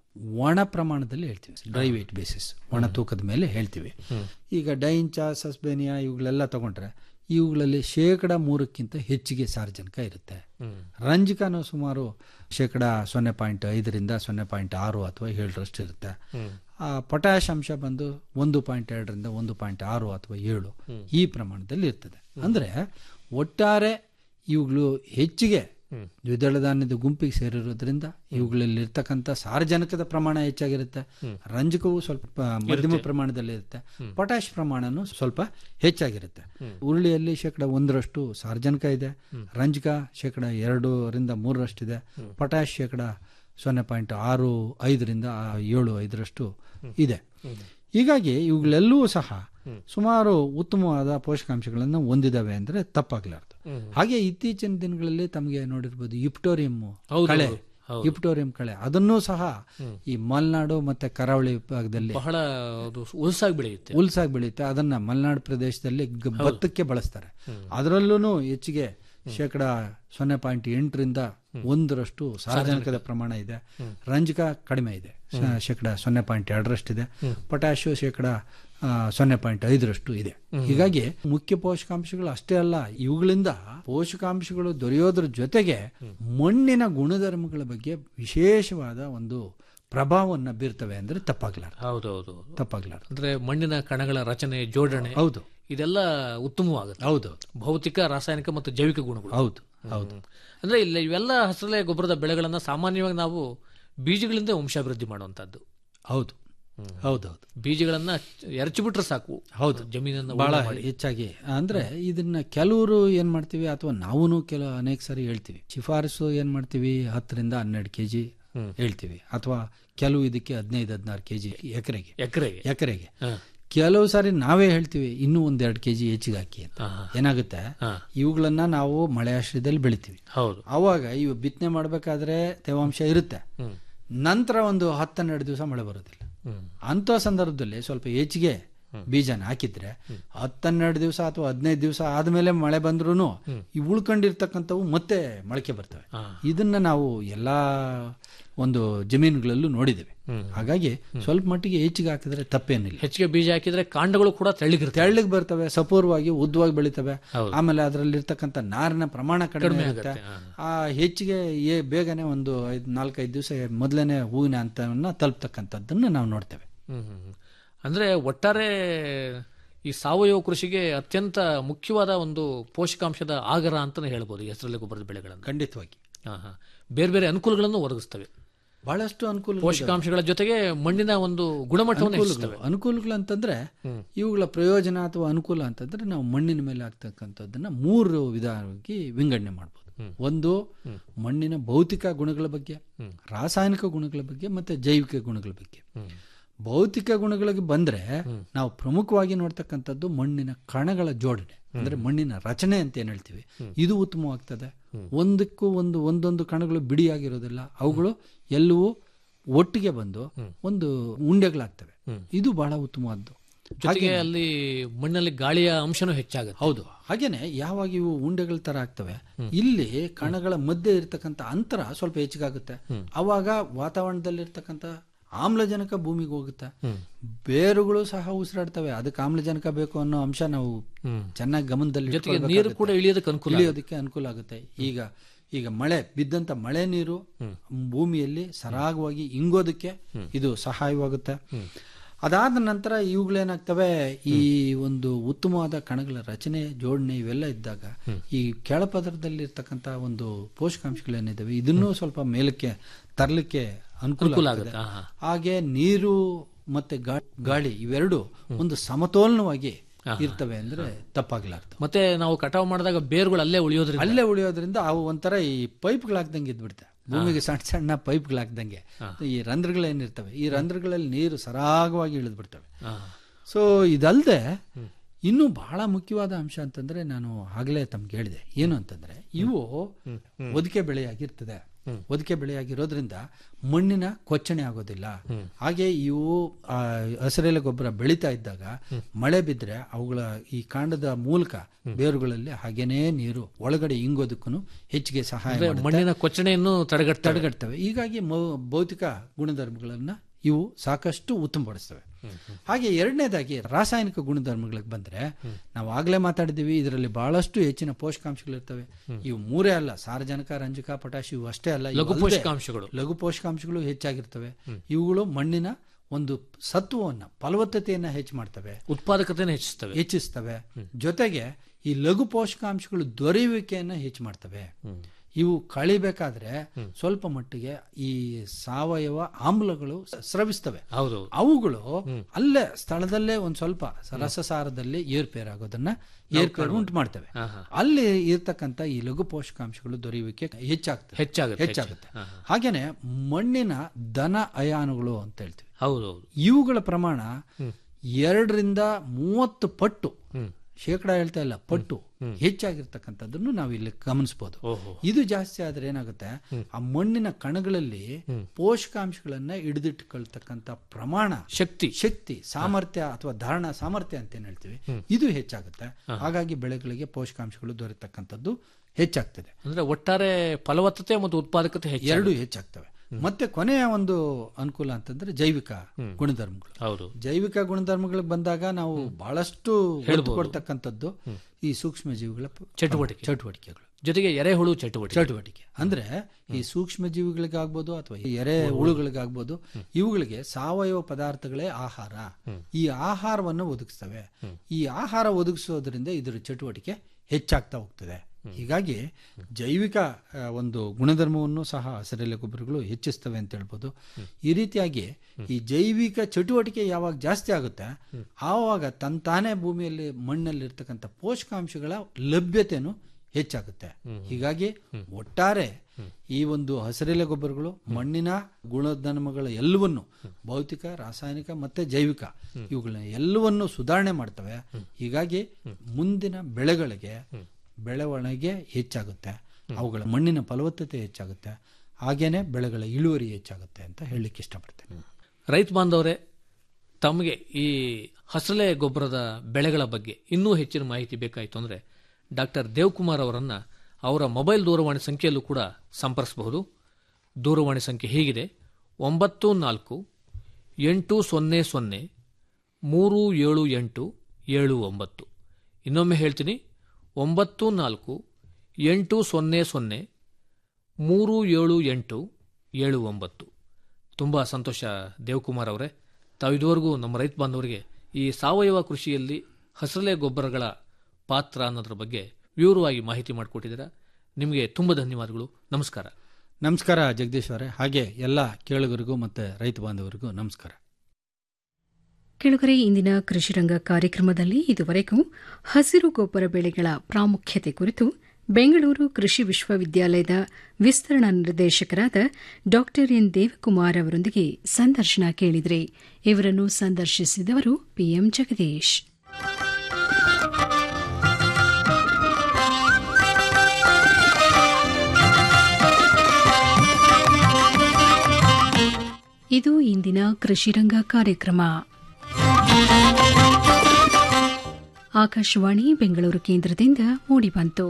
ಒಣ ಪ್ರಮಾಣದಲ್ಲಿ ಹೇಳ್ತೀವಿ ಡ್ರೈ ವೇಟ್ ಬೇಸಿಸ್ ಒಣ ತೂಕದ ಮೇಲೆ ಹೇಳ್ತೀವಿ ಈಗ ಡೈಂಚ ಸಸ್ಬೇನಿಯಾ ಇವುಗಳೆಲ್ಲ ತಗೊಂಡ್ರೆ ಇವುಗಳಲ್ಲಿ ಶೇಕಡ ಮೂರಕ್ಕಿಂತ ಹೆಚ್ಚಿಗೆ ಸಾರ್ವಜನಿಕ ಇರುತ್ತೆ ರಂಜಕನು ಸುಮಾರು ಶೇಕಡ ಸೊನ್ನೆ ಪಾಯಿಂಟ್ ಐದರಿಂದ ಸೊನ್ನೆ ಪಾಯಿಂಟ್ ಆರು ಅಥವಾ ಏಳರಷ್ಟು ಇರುತ್ತೆ ಆ ಪೊಟ್ಯಾಶ್ ಅಂಶ ಬಂದು ಒಂದು ಪಾಯಿಂಟ್ ಎರಡರಿಂದ ಒಂದು ಪಾಯಿಂಟ್ ಆರು ಅಥವಾ ಏಳು ಈ ಪ್ರಮಾಣದಲ್ಲಿ ಇರ್ತದೆ ಅಂದ್ರೆ ಒಟ್ಟಾರೆ ಇವುಗಳು ಹೆಚ್ಚಿಗೆ ದ್ವಿದಳ ಧಾನ್ಯದ ಗುಂಪಿಗೆ ಸೇರಿರೋದ್ರಿಂದ ಇವುಗಳಲ್ಲಿ ಇರ್ತಕ್ಕಂಥ ಸಾರಜನಕದ ಪ್ರಮಾಣ ಹೆಚ್ಚಾಗಿರುತ್ತೆ ರಂಜಕವು ಸ್ವಲ್ಪ ಮಧ್ಯಮ ಪ್ರಮಾಣದಲ್ಲಿ ಇರುತ್ತೆ ಪೊಟ್ಯಾಶ್ ಪ್ರಮಾಣನೂ ಸ್ವಲ್ಪ ಹೆಚ್ಚಾಗಿರುತ್ತೆ ಉರುಳಿಯಲ್ಲಿ ಶೇಕಡ ಒಂದರಷ್ಟು ಸಾರಜನಕ ಇದೆ ರಂಜಕ ಶೇಕಡ ಎರಡರಿಂದ ಮೂರರಷ್ಟಿದೆ ಪೊಟ್ಯಾಶ್ ಶೇಕಡ ಸೊನ್ನೆ ಪಾಯಿಂಟ್ ಆರು ಐದರಿಂದ ಆ ಏಳು ಐದರಷ್ಟು ಇದೆ ಹೀಗಾಗಿ ಇವುಗಳೆಲ್ಲವೂ ಸಹ ಸುಮಾರು ಉತ್ತಮವಾದ ಪೋಷಕಾಂಶಗಳನ್ನು ಹೊಂದಿದಾವೆ ಅಂದ್ರೆ ತಪ್ಪಾಗ್ಲಾರ್ದು ಹಾಗೆ ಇತ್ತೀಚಿನ ದಿನಗಳಲ್ಲಿ ತಮಗೆ ನೋಡಿರ್ಬೋದು ಇಪ್ಟೋರಿಯಂ ಹೌದು, ಕಳೆ ಹೌದು. ಇಪ್ಟೋರಿಯಂ ಕಳೆ ಅದನ್ನೂ ಸಹ ಈ ಮಲೆನಾಡು ಮತ್ತೆ ಕರಾವಳಿ ಭಾಗದಲ್ಲಿ ಬಹಳ ಅದು ಉಲ್ಸಾಗಿ ಬೆಳೆಯುತ್ತೆ ಉಲ್ಸಾಗಿ ಬೆಳೆಯುತ್ತೆ ಅದನ್ನ ಮಲೆನಾಡು ಪ್ರದೇಶದಲ್ಲಿ ಗ- ಭತ್ತಕ್ಕೆ ಬಳಸ್ತಾರೆ ಅದರಲ್ಲೂ ಹೆಚ್ಚಿಗೆ ಶೇಕಡ ಸೊನ್ನೆ ಪಾಯಿಂಟ್ ಎಂಟರಿಂದ ಒಂದರಷ್ಟು ಸಾರಜನಕದ ಪ್ರಮಾಣ ಇದೆ ರಂಜಕ ಕಡಿಮೆ ಇದೆ ಶ- ಶೇಕಡ ಸೊನ್ನೆ ಪಾಯಿಂಟ್ ಎರಡರಷ್ಟಿದೆ ಪೊಟ್ಯಾಶು ಶೇಕಡ ಆ, ಸೊನ್ನೆ ಪಾಯಿಂಟ್ ಐದರಷ್ಟು ಇದೆ ಹೀಗಾಗಿ ಮುಖ್ಯ ಪೋಷಕಾಂಶಗಳು ಅಷ್ಟೇ ಅಲ್ಲ ಇವುಗಳಿಂದ ಪೋಷಕಾಂಶಗಳು ದೊರೆಯೋದ್ರ ಜೊತೆಗೆ ಮಣ್ಣಿನ ಗುಣಧರ್ಮಗಳ ಬಗ್ಗೆ ವಿಶೇಷವಾದ ಒಂದು ಪ್ರಭಾವವನ್ನ ಬೀರ್ತವೆ ಅಂದ್ರೆ ತಪ್ಪಾಗ್ಲಾರ್ದು ಹೌದೌದು ತಪ್ಪಾಗ್ಲಾರ್ದು ಅಂದ್ರೆ ಮಣ್ಣಿನ ಕಣಗಳ ರಚನೆ ಜೋಡಣೆ ಹೌದು ಇದೆಲ್ಲ ಉತ್ತಮವಾಗುತ್ತೆ ಹೌದು ಭೌತಿಕ ರಾಸಾಯನಿಕ ಮತ್ತು ಜೈವಿಕ ಗುಣಗಳು ಹೌದು ಹೌದು ಅಂದ್ರೆ ಇಲ್ಲ ಇವೆಲ್ಲ ಹಸರಲೆ ಗೊಬ್ಬರದ ಬೆಳೆಗಳನ್ನ ಸಾಮಾನ್ಯವಾಗಿ ನಾವು ಬೀಜಗಳಿಂದ ವಂಶಾಭಿವೃದ್ಧಿ ಮಾಡುವಂತದ್ದು ಹೌದು ಹೌದೌದು ಬೀಜಗಳನ್ನ ಎರಚಿಬಿಟ್ರೆ ಸಾಕು ಹೌದು ಜಮೀನನ್ನು ಬಹಳ ಉಳುಮೆ ಮಾಡಿ. ಹೆಚ್ಚಾಗಿ ಅಂದ್ರೆ ಇದನ್ನ ಕೆಲವರು ಏನ್ ಮಾಡ್ತೀವಿ ಅಥವಾ ನಾವು ಕೆಲ ಅನೇಕ ಸಾರಿ ಹೇಳ್ತೀವಿ ಶಿಫಾರಸು ಏನ್ ಮಾಡ್ತೀವಿ ಹತ್ತರಿಂದ ಹನ್ನೆರಡು ಕೆಜಿ ಹೇಳ್ತೀವಿ ಅಥವಾ ಕೆಲವು ಇದಕ್ಕೆ ಹದಿನೈದು ಹದಿನಾರು ಕೆಜಿ ಎಕರೆಗೆ ಎಕರೆಗೆ ಎಕರೆಗೆ ಹಾ. ಕೆಲವು ಸಾರಿ ನಾವೇ ಹೇಳ್ತೀವಿ ಇನ್ನೂ ಒಂದೆರಡು ಕೆಜಿ ಹೆಚ್ಚಿಗೆ ಹಾಕಿ ಅಂತ ಹಾ, ಹಾ. ಏನಾಗುತ್ತೆ ಹಾ. ಇವುಗಳನ್ನ ನಾವು ಮಳೆ ಆಶ್ರಯದಲ್ಲಿ ಬೆಳಿತೀವಿ ಹೌದು ಅವಾಗ ಇವು ಬಿತ್ತನೆ ಮಾಡ್ಬೇಕಾದ್ರೆ ತೇವಾಂಶ ಇರುತ್ತೆ ನಂತರ ಒಂದು ಹತ್ತೆರಡು ದಿವಸ ಮಳೆ ಬರೋದಿಲ್ಲ ಅಂತ ಸಂದರ್ಭದಲ್ಲಿ ಸ್ವಲ್ಪ ಹೆಚ್ಚಿಗೆ ಬೀಜನ ಹಾಕಿದ್ರೆ ಹತ್ತೆರಡು ದಿವಸ ಅಥವಾ ಹದಿನೈದು ದಿವಸ ಆದ್ಮೇಲೆ ಮಳೆ ಬಂದ್ರೂ ಈ ಉಳ್ಕೊಂಡಿರ್ತಕ್ಕಂಥವು ಮತ್ತೆ ಮೊಳಕೆ ಬರ್ತವೆ ಇದನ್ನ ನಾವು ಎಲ್ಲಾ ಒಂದು ಜಮೀನುಗಳಲ್ಲೂ ನೋಡಿದ್ದೇವೆ ಹಾಗಾಗಿ ಸ್ವಲ್ಪ ಮಟ್ಟಿಗೆ ಹೆಚ್ಚಿಗೆ ಹಾಕಿದ್ರೆ ತಪ್ಪೇನಿಲ್ಲ ಹೆಚ್ಚಿಗೆ ಬೀಜ ಹಾಕಿದ್ರೆ ಕಾಂಡಗಳು ಕೂಡ ತೆಳ್ಳಗಿರುತ್ತೆ ತೆಳ್ಳಗೆ ಬರ್ತವೆ ಸಪೂರ್ವಾಗಿ ಉದ್ದವಾಗಿ ಬೆಳಿತವೆ ಹೌದು. ಆಮೇಲೆ ಅದರಲ್ಲಿರ್ತಕ್ಕಂಥ ನಾರಿನ ಪ್ರಮಾಣ ಕಡಿಮೆ ಕಡಿಮೆ ಇರುತ್ತೆ ಆಗುತ್ತೆ, ಆ ಹೆಚ್ಚಿಗೆ ಏ ಬೇಗನೆ ಒಂದು ಐದ್ ನಾಲ್ಕೈದು ದಿವಸ ಮೊದಲನೇ ಹೂವಿನ ಹಂತವನ್ನ ತಲುಪ್ತಕ್ಕಂಥದ್ದನ್ನು ನಾವು ನೋಡ್ತೇವೆ ಹ್ಮ್, ಹ್ಮ್, ಹ್ಮ್. ಅಂದ್ರೆ ಒಟ್ಟಾರೆ ಈ ಸಾವಯವ ಕೃಷಿಗೆ ಅತ್ಯಂತ ಮುಖ್ಯವಾದ ಒಂದು ಪೋಷಕಾಂಶದ ಆಗರ ಅಂತಾನೆ ಹೇಳ್ಬೋದು ಈ ಹೆಸರಲ್ಲಿ ಗೊಬ್ಬರದ ಬೆಳೆಗಳನ್ನು ಖಂಡಿತವಾಗಿ ಹಾ, ಹಾ. ಬೇರೆ ಬೇರೆ ಅನುಕೂಲಗಳನ್ನು ಒದಗಿಸ್ತವೆ ಬಹಳಷ್ಟು ಅನುಕೂಲ ಪೋಷಕಾಂಶಗಳ ಜೊತೆಗೆ ಮಣ್ಣಿನ ಒಂದು ಗುಣಮಟ್ಟವನ್ನು ಅನುಕೂಲಗಳು ಹೆಚ್ಚಿಸ್ತವೆ ಅನುಕೂಲಗಳು ಅಂತಂದ್ರೆ ಇವುಗಳ ಪ್ರಯೋಜನ ಅಥವಾ ಅನುಕೂಲ ಅಂತಂದ್ರೆ ನಾವು ಮಣ್ಣಿನ ಮೇಲೆ ಆಗ್ತಕ್ಕಂಥದ್ದನ್ನ ಮೂರು ವಿಧವಾಗಿ ವಿಂಗಡಣೆ ಮಾಡ್ಬೋದು ಒಂದು ಮಣ್ಣಿನ ಭೌತಿಕ ಗುಣಗಳ ಬಗ್ಗೆ ರಾಸಾಯನಿಕ ಗುಣಗಳ ಬಗ್ಗೆ ಮತ್ತೆ ಜೈವಿಕ ಗುಣಗಳ ಬಗ್ಗೆ ಭೌತಿಕ ಗುಣಗಳಿಗೆ ಬಂದ್ರೆ ನಾವು ಪ್ರಮುಖವಾಗಿ ನೋಡ್ತಕ್ಕಂಥದ್ದು ಮಣ್ಣಿನ ಕಣಗಳ ಜೋಡಣೆ ಅಂದ್ರೆ ಮಣ್ಣಿನ ರಚನೆ ಅಂತ ಏನ್ ಹೇಳ್ತೀವಿ ಇದು ಉತ್ತಮವಾಗ್ತದೆ ಒಂದಕ್ಕೂ ಒಂದು ಒಂದೊಂದು ಕಣಗಳು ಬಿಡಿಯಾಗಿರೋದಿಲ್ಲ ಅವುಗಳು ಎಲ್ಲವೂ ಒಟ್ಟಿಗೆ ಬಂದು ಒಂದು ಉಂಡೆಗಳಾಗ್ತವೆ ಇದು ಬಹಳ ಉತ್ತಮವಾದ್ದು ಜೊತೆಗೆ ಅಲ್ಲಿ ಮಣ್ಣಲ್ಲಿ ಗಾಳಿಯ ಅಂಶನೂ ಹೆಚ್ಚಾಗುತ್ತೆ ಹೌದು ಹಾಗೇನೆ ಯಾವಾಗ ಇವು ಉಂಡೆಗಳ ತರ ಆಗ್ತವೆ ಇಲ್ಲಿ ಕಣಗಳ ಮಧ್ಯೆ ಇರ್ತಕ್ಕಂಥ ಅಂತರ ಸ್ವಲ್ಪ ಹೆಚ್ಚಿಗಾಗುತ್ತೆ ಅವಾಗ ವಾತಾವರಣದಲ್ಲಿರ್ತಕ್ಕಂಥ ಆಮ್ಲಜನಕ ಭೂಮಿಗೆ ಹೋಗುತ್ತೆ ಬೇರುಗಳು ಸಹ ಉಸಿರಾಡ್ತವೆ ಅದಕ್ಕೆ ಆಮ್ಲಜನಕ ಬೇಕು ಅನ್ನೋ ಅಂಶ ನಾವು ಚೆನ್ನಾಗಿ ಗಮನದಲ್ಲಿ ಜೊತೆಗೆ ಇಟ್ಕೊಳ್ಬೇಕಾಗುತ್ತೆ. ನೀರು ಕೂಡ ಇಳಿಯೋದಕ್ಕೆ ಅನುಕೂಲ ಇಳಿಯೋದಕ್ಕೆ ಅನುಕೂಲ ಆಗುತ್ತೆ ಈಗ ಈಗ ಮಳೆ ಬಿದ್ದಂತ ಮಳೆ ನೀರು ಭೂಮಿಯಲ್ಲಿ ಸರಾಗವಾಗಿ ಇಂಗೋದಕ್ಕೆ ಇದು ಸಹಾಯವಾಗುತ್ತೆ ಅದಾದ ನಂತರ ಇವುಗಳೇನಾಗ್ತವೆ ಈ ಒಂದು ಉತ್ತಮವಾದ ಕಣಗಳ ರಚನೆ ಜೋಡಣೆ ಇವೆಲ್ಲ ಇದ್ದಾಗ ಈ ಕೆಳಪದರದಲ್ಲಿರ್ತಕ್ಕಂಥ ಒಂದು ಪೋಷಕಾಂಶಗಳೇನಿದಾವೆ ಇದನ್ನೂ ಸ್ವಲ್ಪ ಮೇಲಕ್ಕೆ ತರಲಿಕ್ಕೆ ಅನುಕೂಲ ಅನುಕೂಲ ಆಗ್ತದೆ. ಆಗುತ್ತೆ, ಹಾ, ಹಾ. ಹಾಗೆ ನೀರು ಮತ್ತೆ ಗಾ- ಗಾಳಿ ಇವೆರಡು ಒಂದು ಸಮತೋಲನವಾಗಿ ಇರ್ತವೆ ಅಂದ್ರೆ ತಪ್ಪಾಗ್ಲಾರ್ದು ಮತ್ತೆ ನಾವು ಕಟಾವು ಮಾಡಿದಾಗ ಬೇರುಗಳು ಅಲ್ಲೇ ಉಳಿಯೋದ್ರಿಂದ ಅಲ್ಲೇ ಉಳಿಯೋದ್ರಿಂದ ಅವು ಒಂಥರ ಈ ಪೈಪ್ಗಳಾಗ್ದಂಗೆ ಇದ್ಬಿಡ್ತವೆ ಭೂಮಿಗೆ ಸಣ್ಣ ಸಣ್ಣ ಪೈಪ್ಗಳಾಗ್ದಂಗೆ ಈ ರಂಧ್ರಗಳೇನಿರ್ತವೆ ಈ ರಂಧ್ರಗಳಲ್ಲಿ ನೀರು ಸರಾಗವಾಗಿ ಇಳಿದು ಬಿಡ್ತವೆ ಹಾ. ಸೊ ಇದಲ್ಲದೆ ಇನ್ನೂ ಬಹಳ ಮುಖ್ಯವಾದ ಅಂಶ ಅಂತಂದ್ರೆ ನಾನು ಆಗಲೇ ತಮ್ಗೆ ಹೇಳಿದೆ ಏನು ಅಂತಂದ್ರೆ ಇವು ಒದಿಕೆ ಬೆಳೆಯಾಗಿರ್ತದೆ ಒದಿಕೆ ಬೆಳೆಯಾಗಿರೋದ್ರಿಂದ ಮಣ್ಣಿನ ಕೊಚ್ಚಣೆ ಆಗೋದಿಲ್ಲ ಹಾಗೆ ಇವು ಆ, ಹಸಿರೆಲೆ ಗೊಬ್ಬರ ಬೆಳೀತಾ ಇದ್ದಾಗ ಮಳೆ ಬಿದ್ದರೆ ಅವುಗಳ ಈ ಕಾಂಡದ ಮೂಲಕ ಬೇರುಗಳಲ್ಲಿ ಹಾಗೇನೇ ನೀರು ಒಳಗಡೆ ಇಂಗೋದಕ್ಕೂ ಹೆಚ್ಚಿಗೆ ಸಹಾಯ ಅಂದ್ರೆ ಮಾಡುತ್ತೆ. ಮಣ್ಣಿನ ಕೊಚ್ಚಣೆಯನ್ನು ತಡೆಗಟ್ಟ ತಡೆಗಟ್ತವೆ ಹೀಗಾಗಿ ಮೌ- ಭೌತಿಕ ಗುಣಧರ್ಮಗಳನ್ನ ಇವು ಸಾಕಷ್ಟು ಉತ್ತಮಪಡಿಸ್ತವೆ ಹಾಗೆ ಎರಡನೇದಾಗಿ ರಾಸಾಯನಿಕ ಗುಣಧರ್ಮಗಳಿಗೆ ಬಂದ್ರೆ ನಾವು ಆಗ್ಲೇ ಮಾತಾಡಿದ್ದೀವಿ ಇದರಲ್ಲಿ ಬಹಳಷ್ಟು ಹೆಚ್ಚಿನ ಪೋಷಕಾಂಶಗಳಿರ್ತವೆ ಇವು ಮೂರೇ ಅಲ್ಲ ಸಾರಜನಕ ರಂಜಕ ಪೊಟ್ಯಾಶ್ ಇವು ಅಷ್ಟೇ ಅಲ್ಲ ಇವು ಲಘು ಅಲ್ದೇ ಪೋಷಕಾಂಶಗಳು. ಲಘು ಪೋಷಕಾಂಶಗಳು ಹೆಚ್ಚಾಗಿರ್ತವೆ ಇವುಗಳು ಮಣ್ಣಿನ ಒಂದು ಸತ್ವವನ್ನ ಫಲವತ್ತತೆಯನ್ನ ಹೆಚ್ಚು ಮಾಡ್ತವೆ ಉತ್ಪಾದಕತೆಯನ್ನು ಹೆಚ್ಚಿಸ್ತವೆ ಹೆಚ್ಚಿಸ್ತವೆ ಜೊತೆಗೆ ಈ ಲಘು ಪೋಷಕಾಂಶಗಳು ದೊರೆಯುವಿಕೆಯನ್ನ ಹೆಚ್ಚು ಮಾಡ್ತವೆ ಇವು ಕಳಿಬೇಕಾದ್ರೆ ಸ್ವಲ್ಪ ಮಟ್ಟಿಗೆ ಈ ಸಾವಯವ ಆಮ್ಲಗಳು ಸ- ಸ್ರವಿಸ್ತವೆ ಹೌದು ಅವುಗಳು ಅಲ್ಲೇ ಸ್ಥಳದಲ್ಲೇ ಒಂದ್ ಸ್ವಲ್ಪ ರಸಸಾರದಲ್ಲಿ ಏರ್ಪೇರಾಗೋದನ್ನ ಏರ್ಪೇರು ಉಂಟು ಮಾಡ್ತವೆ ಅಲ್ಲಿ ಇರ್ತಕ್ಕಂಥ ಈ ಲಘು ಪೋಷಕಾಂಶಗಳು ದೊರೆಯುವಿಕೆ ಹೆಚ್ಚಾಗ್ತದೆ ಹೆಚ್ಚಾಗುತ್ತೆ, ಹೆಚ್ಚಾಗುತ್ತೆ ಹಾಗೇನೆ ಮಣ್ಣಿನ ಧನ ಅಯಾನುಗಳು ಅಂತ ಹೇಳ್ತೀವಿ ಹೌದು ಹೌದು ಇವುಗಳ ಪ್ರಮಾಣ ಎರಡರಿಂದ ಮೂವತ್ತು ಪಟ್ಟು ಶೇಕಡ ಹೇಳ್ತಾ ಇಲ್ಲ ಪಟ್ಟು ಹೆಚ್ಚಾಗಿರ್ತಕ್ಕಂಥದ್ದನ್ನು ನಾವು ಇಲ್ಲಿ ಗಮನಿಸಬಹುದು ಇದು ಜಾಸ್ತಿ ಆದ್ರೆ ಏನಾಗುತ್ತೆ ಆ ಮಣ್ಣಿನ ಕಣಗಳಲ್ಲಿ ಪೋಷಕಾಂಶಗಳನ್ನ ಹಿಡಿದಿಟ್ಟುಕೊಳ್ತಕ್ಕಂಥ ಪ್ರಮಾಣ ಶಕ್ತಿ ಶಕ್ತಿ ಸಾಮರ್ಥ್ಯ ಅಥವಾ ಧಾರಣ ಸಾಮರ್ಥ್ಯ ಅಂತ ಏನ್ ಹೇಳ್ತೀವಿ ಇದು ಹೆಚ್ಚಾಗುತ್ತೆ ಹಾಗಾಗಿ ಬೆಳೆಗಳಿಗೆ ಪೋಷಕಾಂಶಗಳು ದೊರೆತಕ್ಕಂಥದ್ದು ಹೆಚ್ಚಾಗ್ತದೆ ಅಂದ್ರೆ ಒಟ್ಟಾರೆ ಫಲವತ್ತತೆ ಮತ್ತು ಉತ್ಪಾದಕತೆ ಹೆಚ್ಚು ಎರಡು ಹೆಚ್ಚಾಗ್ತವೆ ಮತ್ತೆ ಕೊನೆಯ ಒಂದು ಅನುಕೂಲ ಅಂತಂದ್ರೆ ಜೈವಿಕ ಗುಣಧರ್ಮಗಳು ಹೌದು ಜೈವಿಕ ಗುಣಧರ್ಮಗಳಿಗೆ ಬಂದಾಗ ನಾವು ಬಹಳಷ್ಟು ಒತ್ತು ಕೊಡ್ತಕ್ಕಂಥದ್ದು ಈ ಸೂಕ್ಷ್ಮ ಜೀವಿಗಳ ಪ- ಚಟುವಟಿಕೆ. ಚಟುವಟಿಕೆಗಳು ಜೊತೆಗೆ ಎರೆಹುಳು ಚಟುವಟಿಕೆ ಚಟುವಟಿಕೆ ಅಂದ್ರೆ ಈ ಸೂಕ್ಷ್ಮ ಜೀವಿಗಳಿಗಾಗ್ಬೋದು ಅಥವಾ ಈ ಎರೆ ಹುಳುಗಳಿಗಾಗ್ಬೋದು ಇವುಗಳಿಗೆ ಸಾವಯವ ಪದಾರ್ಥಗಳೇ ಆಹಾರ ಈ ಆಹಾರವನ್ನು ಒದಗಿಸ್ತವೆ ಈ ಆಹಾರ ಒದಗಿಸೋದ್ರಿಂದ ಇದರ ಚಟುವಟಿಕೆ ಹೆಚ್ಚಾಗ್ತಾ ಹೋಗ್ತದೆ ಹೀಗಾಗಿ ಜೈವಿಕ ಆ, ಒಂದು ಗುಣಧರ್ಮವನ್ನು ಸಹ ಹಸಿರೆಲೆ ಗೊಬ್ಬರಗಳು ಹೆಚ್ಚಿಸ್ತವೆ ಅಂತ ಹೇಳ್ಬೋದು ಈ ರೀತಿಯಾಗಿ ಈ ಜೈವಿಕ ಚಟುವಟಿಕೆ ಯಾವಾಗ ಜಾಸ್ತಿ ಆಗುತ್ತೆ ಆವಾಗ ತಂತಾನೇ ಭೂಮಿಯಲ್ಲಿ ಮಣ್ಣಲ್ಲಿರ್ತಕ್ಕಂಥ ಪೋಷಕಾಂಶಗಳ ಲಭ್ಯತೆನೂ ಹೆಚ್ಚಾಗುತ್ತೆ ಹೀಗಾಗಿ ಒಟ್ಟಾರೆ ಈ ಒಂದು ಹಸಿರೆಲೆ ಗೊಬ್ಬರಗಳು ಮಣ್ಣಿನ ಗುಣಧರ್ಮಗಳ ಎಲ್ಲವನ್ನು ಭೌತಿಕ ರಾಸಾಯನಿಕ ಮತ್ತೆ ಜೈವಿಕ ಇವುಗಳನ್ನ ಎಲ್ಲವನ್ನು ಸುಧಾರಣೆ ಮಾಡ್ತವೆ ಹೀಗಾಗಿ ಮುಂದಿನ ಬೆಳೆಗಳಿಗೆ ಬೆಳವಣಿಗೆ ಹೆಚ್ಚಾಗುತ್ತೆ ಅವುಗಳ ಮಣ್ಣಿನ ಫಲವತ್ತತೆ ಹೆಚ್ಚಾಗುತ್ತೆ ಹಾಗೇನೆ ಬೆಳೆಗಳ ಇಳುವರಿ ಹೆಚ್ಚಾಗುತ್ತೆ ಅಂತ ಹೇಳಲಿಕ್ಕೆ ಇಷ್ಟಪಡ್ತೇನೆ ರೈತ ಬಾಂಧವರೇ ತಮಗೆ ಈ ಹಸಲೆ ಗೊಬ್ಬರದ ಬೆಳೆಗಳ ಬಗ್ಗೆ ಇನ್ನೂ ಹೆಚ್ಚಿನ ಮಾಹಿತಿ ಬೇಕಾಯಿತು ಅಂದರೆ ಡಾಕ್ಟರ್ ದೇವಕುಮಾರ್ ಅವರನ್ನು ಅವರ ಮೊಬೈಲ್ ದೂರವಾಣಿ ಸಂಖ್ಯೆಯಲ್ಲೂ ಕೂಡ ಸಂಪರ್ಕಿಸಬಹುದು ದೂರವಾಣಿ ಸಂಖ್ಯೆ ಹೀಗಿದೆ ಒಂಬತ್ತು ನಾಲ್ಕು ಎಂಟು ಸೊನ್ನೆ ಸೊನ್ನೆ ಮೂರು ಏಳು ಎಂಟು ಏಳು ಒಂಬತ್ತು ಇನ್ನೊಮ್ಮೆ ಹೇಳ್ತೀನಿ ಒಂಬತ್ತು ನಾಲ್ಕು ಎಂಟು ಸೊನ್ನೆ ಸೊನ್ನೆ ಮೂರು ಏಳು ಎಂಟು ಏಳು ಒಂಬತ್ತು ತುಂಬ ಸಂತೋಷ ದೇವಕುಮಾರ್ ಅವರೇ ತಾವು ಇದುವರೆಗೂ ನಮ್ಮ ರೈತ ಬಾಂಧವರಿಗೆ ಈ ಸಾವಯವ ಕೃಷಿಯಲ್ಲಿ ಹಸರಲೆ ಗೊಬ್ಬರಗಳ ಪಾತ್ರ ಅನ್ನೋದ್ರ ಬಗ್ಗೆ ವಿವರವಾಗಿ ಮಾಹಿತಿ ಮಾಡಿಕೊಟ್ಟಿದ್ದೀರಾ ನಿಮಗೆ ತುಂಬ ಧನ್ಯವಾದಗಳು ನಮಸ್ಕಾರ ನಮಸ್ಕಾರ ಜಗದೀಶ್ ಅವರೇ ಹಾಗೆ ಎಲ್ಲ ಕೇಳುಗರಿಗೂ ಮತ್ತು ರೈತ ಬಾಂಧವರಿಗೂ ನಮಸ್ಕಾರ ಕೆಳಗರೆ ಇಂದಿನ ಕೃಷಿರಂಗ ಕಾರ್ಯಕ್ರಮದಲ್ಲಿ ಇದುವರೆಗೂ ಹಸಿರು ಗೊಬ್ಬರ ಬೆಳೆಗಳ ಪ್ರಾಮುಖ್ಯತೆ ಕುರಿತು ಬೆಂಗಳೂರು ಕೃಷಿ ವಿಶ್ವವಿದ್ಯಾಲಯದ ವಿಸ್ತರಣಾ ನಿರ್ದೇಶಕರಾದ ಡಾ ಎನ್ ದೇವಕುಮಾರ್ ಅವರೊಂದಿಗೆ ಸಂದರ್ಶನ ಕೇಳಿದರೆ ಇವರನ್ನು ಸಂದರ್ಶಿಸಿದವರು ಪಿಎಂ ಜಗದೀಶ್ ಇದು ಇಂದಿನ ಕೃಷಿರಂಗ ಕಾರ್ಯಕ್ರಮ ಆಕಾಶವಾಣಿ ಬೆಂಗಳೂರು ಕೇಂದ್ರದಿಂದ ಮೂಡಿಬಂತು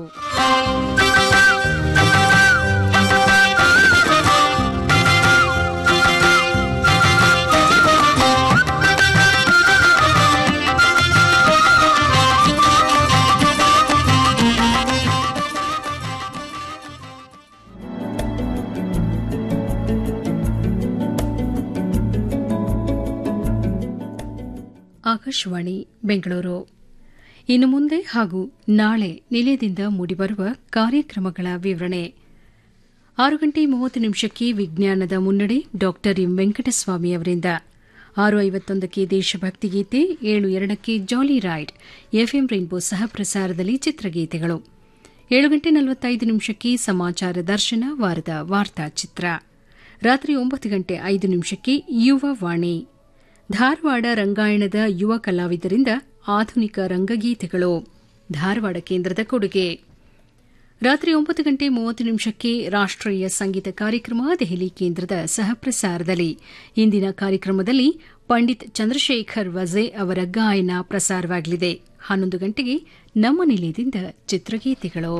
ಆಕಾಶವಾಣಿ ಬೆಂಗಳೂರು ಇನ್ನು ಮುಂದೆ ಹಾಗೂ ನಾಳೆ ನಿಲಯದಿಂದ ಮೂಡಿಬರುವ ಕಾರ್ಯಕ್ರಮಗಳ ವಿವರಣೆ ಆರು ಗಂಟೆ ಮೂವತ್ತು ನಿಮಿಷಕ್ಕೆ ವಿಜ್ಞಾನದ ಮುನ್ನಡೆ ಡಾ ಎಂ ವೆಂಕಟಸ್ವಾಮಿ ಅವರಿಂದ ಆರು ಐವತ್ತೊಂದಕ್ಕೆ ದೇಶಭಕ್ತಿ ಗೀತೆ ಏಳು ಎರಡಕ್ಕೆ ಜಾಲಿ ರೈಡ್ ಎಫ್ಎಂ ರೈನ್ಬೋ ಸಹ ಪ್ರಸಾರದಲ್ಲಿ ಚಿತ್ರಗೀತೆಗಳು ಏಳು ಗಂಟೆ ನಲವತ್ತೈದು ನಿಮಿಷಕ್ಕೆ ಸಮಾಚಾರ ದರ್ಶನ ವಾರದ ವಾರ್ತಾ ಚಿತ್ರ ರಾತ್ರಿ ಒಂಬತ್ತು ಗಂಟೆ ಐದು ನಿಮಿಷಕ್ಕೆ ಯುವ ವಾಣಿ ಧಾರವಾಡ ರಂಗಾಯಣದ ಯುವ ಕಲಾವಿದರಿಂದ ಆಧುನಿಕ ರಂಗಗೀತೆಗಳು ಧಾರವಾಡ ಕೇಂದ್ರದ ಕೊಡುಗೆ ರಾತ್ರಿ ಒಂಬತ್ತು ಗಂಟೆ ಮೂವತ್ತು ನಿಮಿಷಕ್ಕೆ ರಾಷ್ಟೀಯ ಸಂಗೀತ ಕಾರ್ಯಕ್ರಮ ದೆಹಲಿ ಕೇಂದ್ರದ ಸಹಪ್ರಸಾರದಲ್ಲಿ ಇಂದಿನ ಕಾರ್ಯಕ್ರಮದಲ್ಲಿ ಪಂಡಿತ್ ಚಂದ್ರಶೇಖರ್ ವಜೆ ಅವರ ಗಾಯನ ಪ್ರಸಾರವಾಗಲಿದೆ ಹನ್ನೊಂದು ಗಂಟೆಗೆ ನಮ್ಮ ನಿಲಯದಿಂದ ಚಿತ್ರಗೀತೆಗಳು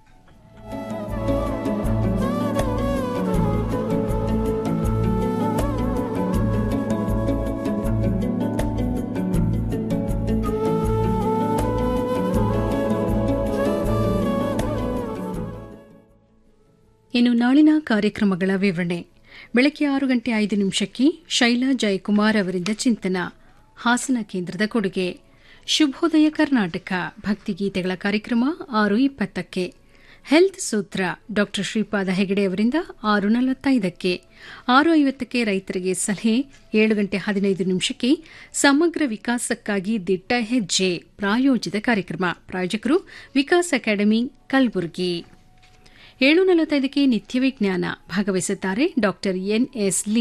ಇನ್ನು ನಾಳಿನ ಕಾರ್ಯಕ್ರಮಗಳ ವಿವರಣೆ ಬೆಳಗ್ಗೆ ಆರು ಗಂಟೆ ಐದು ನಿಮಿಷಕ್ಕೆ ಶೈಲಾ ಜಯಕುಮಾರ್ ಅವರಿಂದ ಚಿಂತನ ಹಾಸನ ಕೇಂದ್ರದ ಕೊಡುಗೆ ಶುಭೋದಯ ಕರ್ನಾಟಕ ಭಕ್ತಿಗೀತೆಗಳ ಕಾರ್ಯಕ್ರಮ ಆರು ಇಪ್ಪತ್ತಕ್ಕೆ ಹೆಲ್ತ್ ಸೂತ್ರ ಡಾ ಶ್ರೀಪಾದ ಹೆಗಡೆ ಅವರಿಂದ ಆರು ನಲವತ್ತೈದಕ್ಕೆ ಆರು ಐವತ್ತಕ್ಕೆ ರೈತರಿಗೆ ಸಲಹೆ ಏಳು ಗಂಟೆ ಹದಿನೈದು ನಿಮಿಷಕ್ಕೆ ಸಮಗ್ರ ವಿಕಾಸಕ್ಕಾಗಿ ದಿಟ್ಟ ಹೆಜ್ಜೆ ಪ್ರಾಯೋಜಿತ ಕಾರ್ಯಕ್ರಮ ಪ್ರಾಯೋಜಕರು ವಿಕಾಸ್ ಅಕಾಡೆಮಿ ಕಲಬುರಗಿ ಏಳು ನಲವತ್ತೈದಕ್ಕೆ ನಿತ್ಯ ವಿಜ್ಞಾನ ಭಾಗವಹಿಸುತ್ತಾರೆ ಡಾ ಎನ್ಎಸ್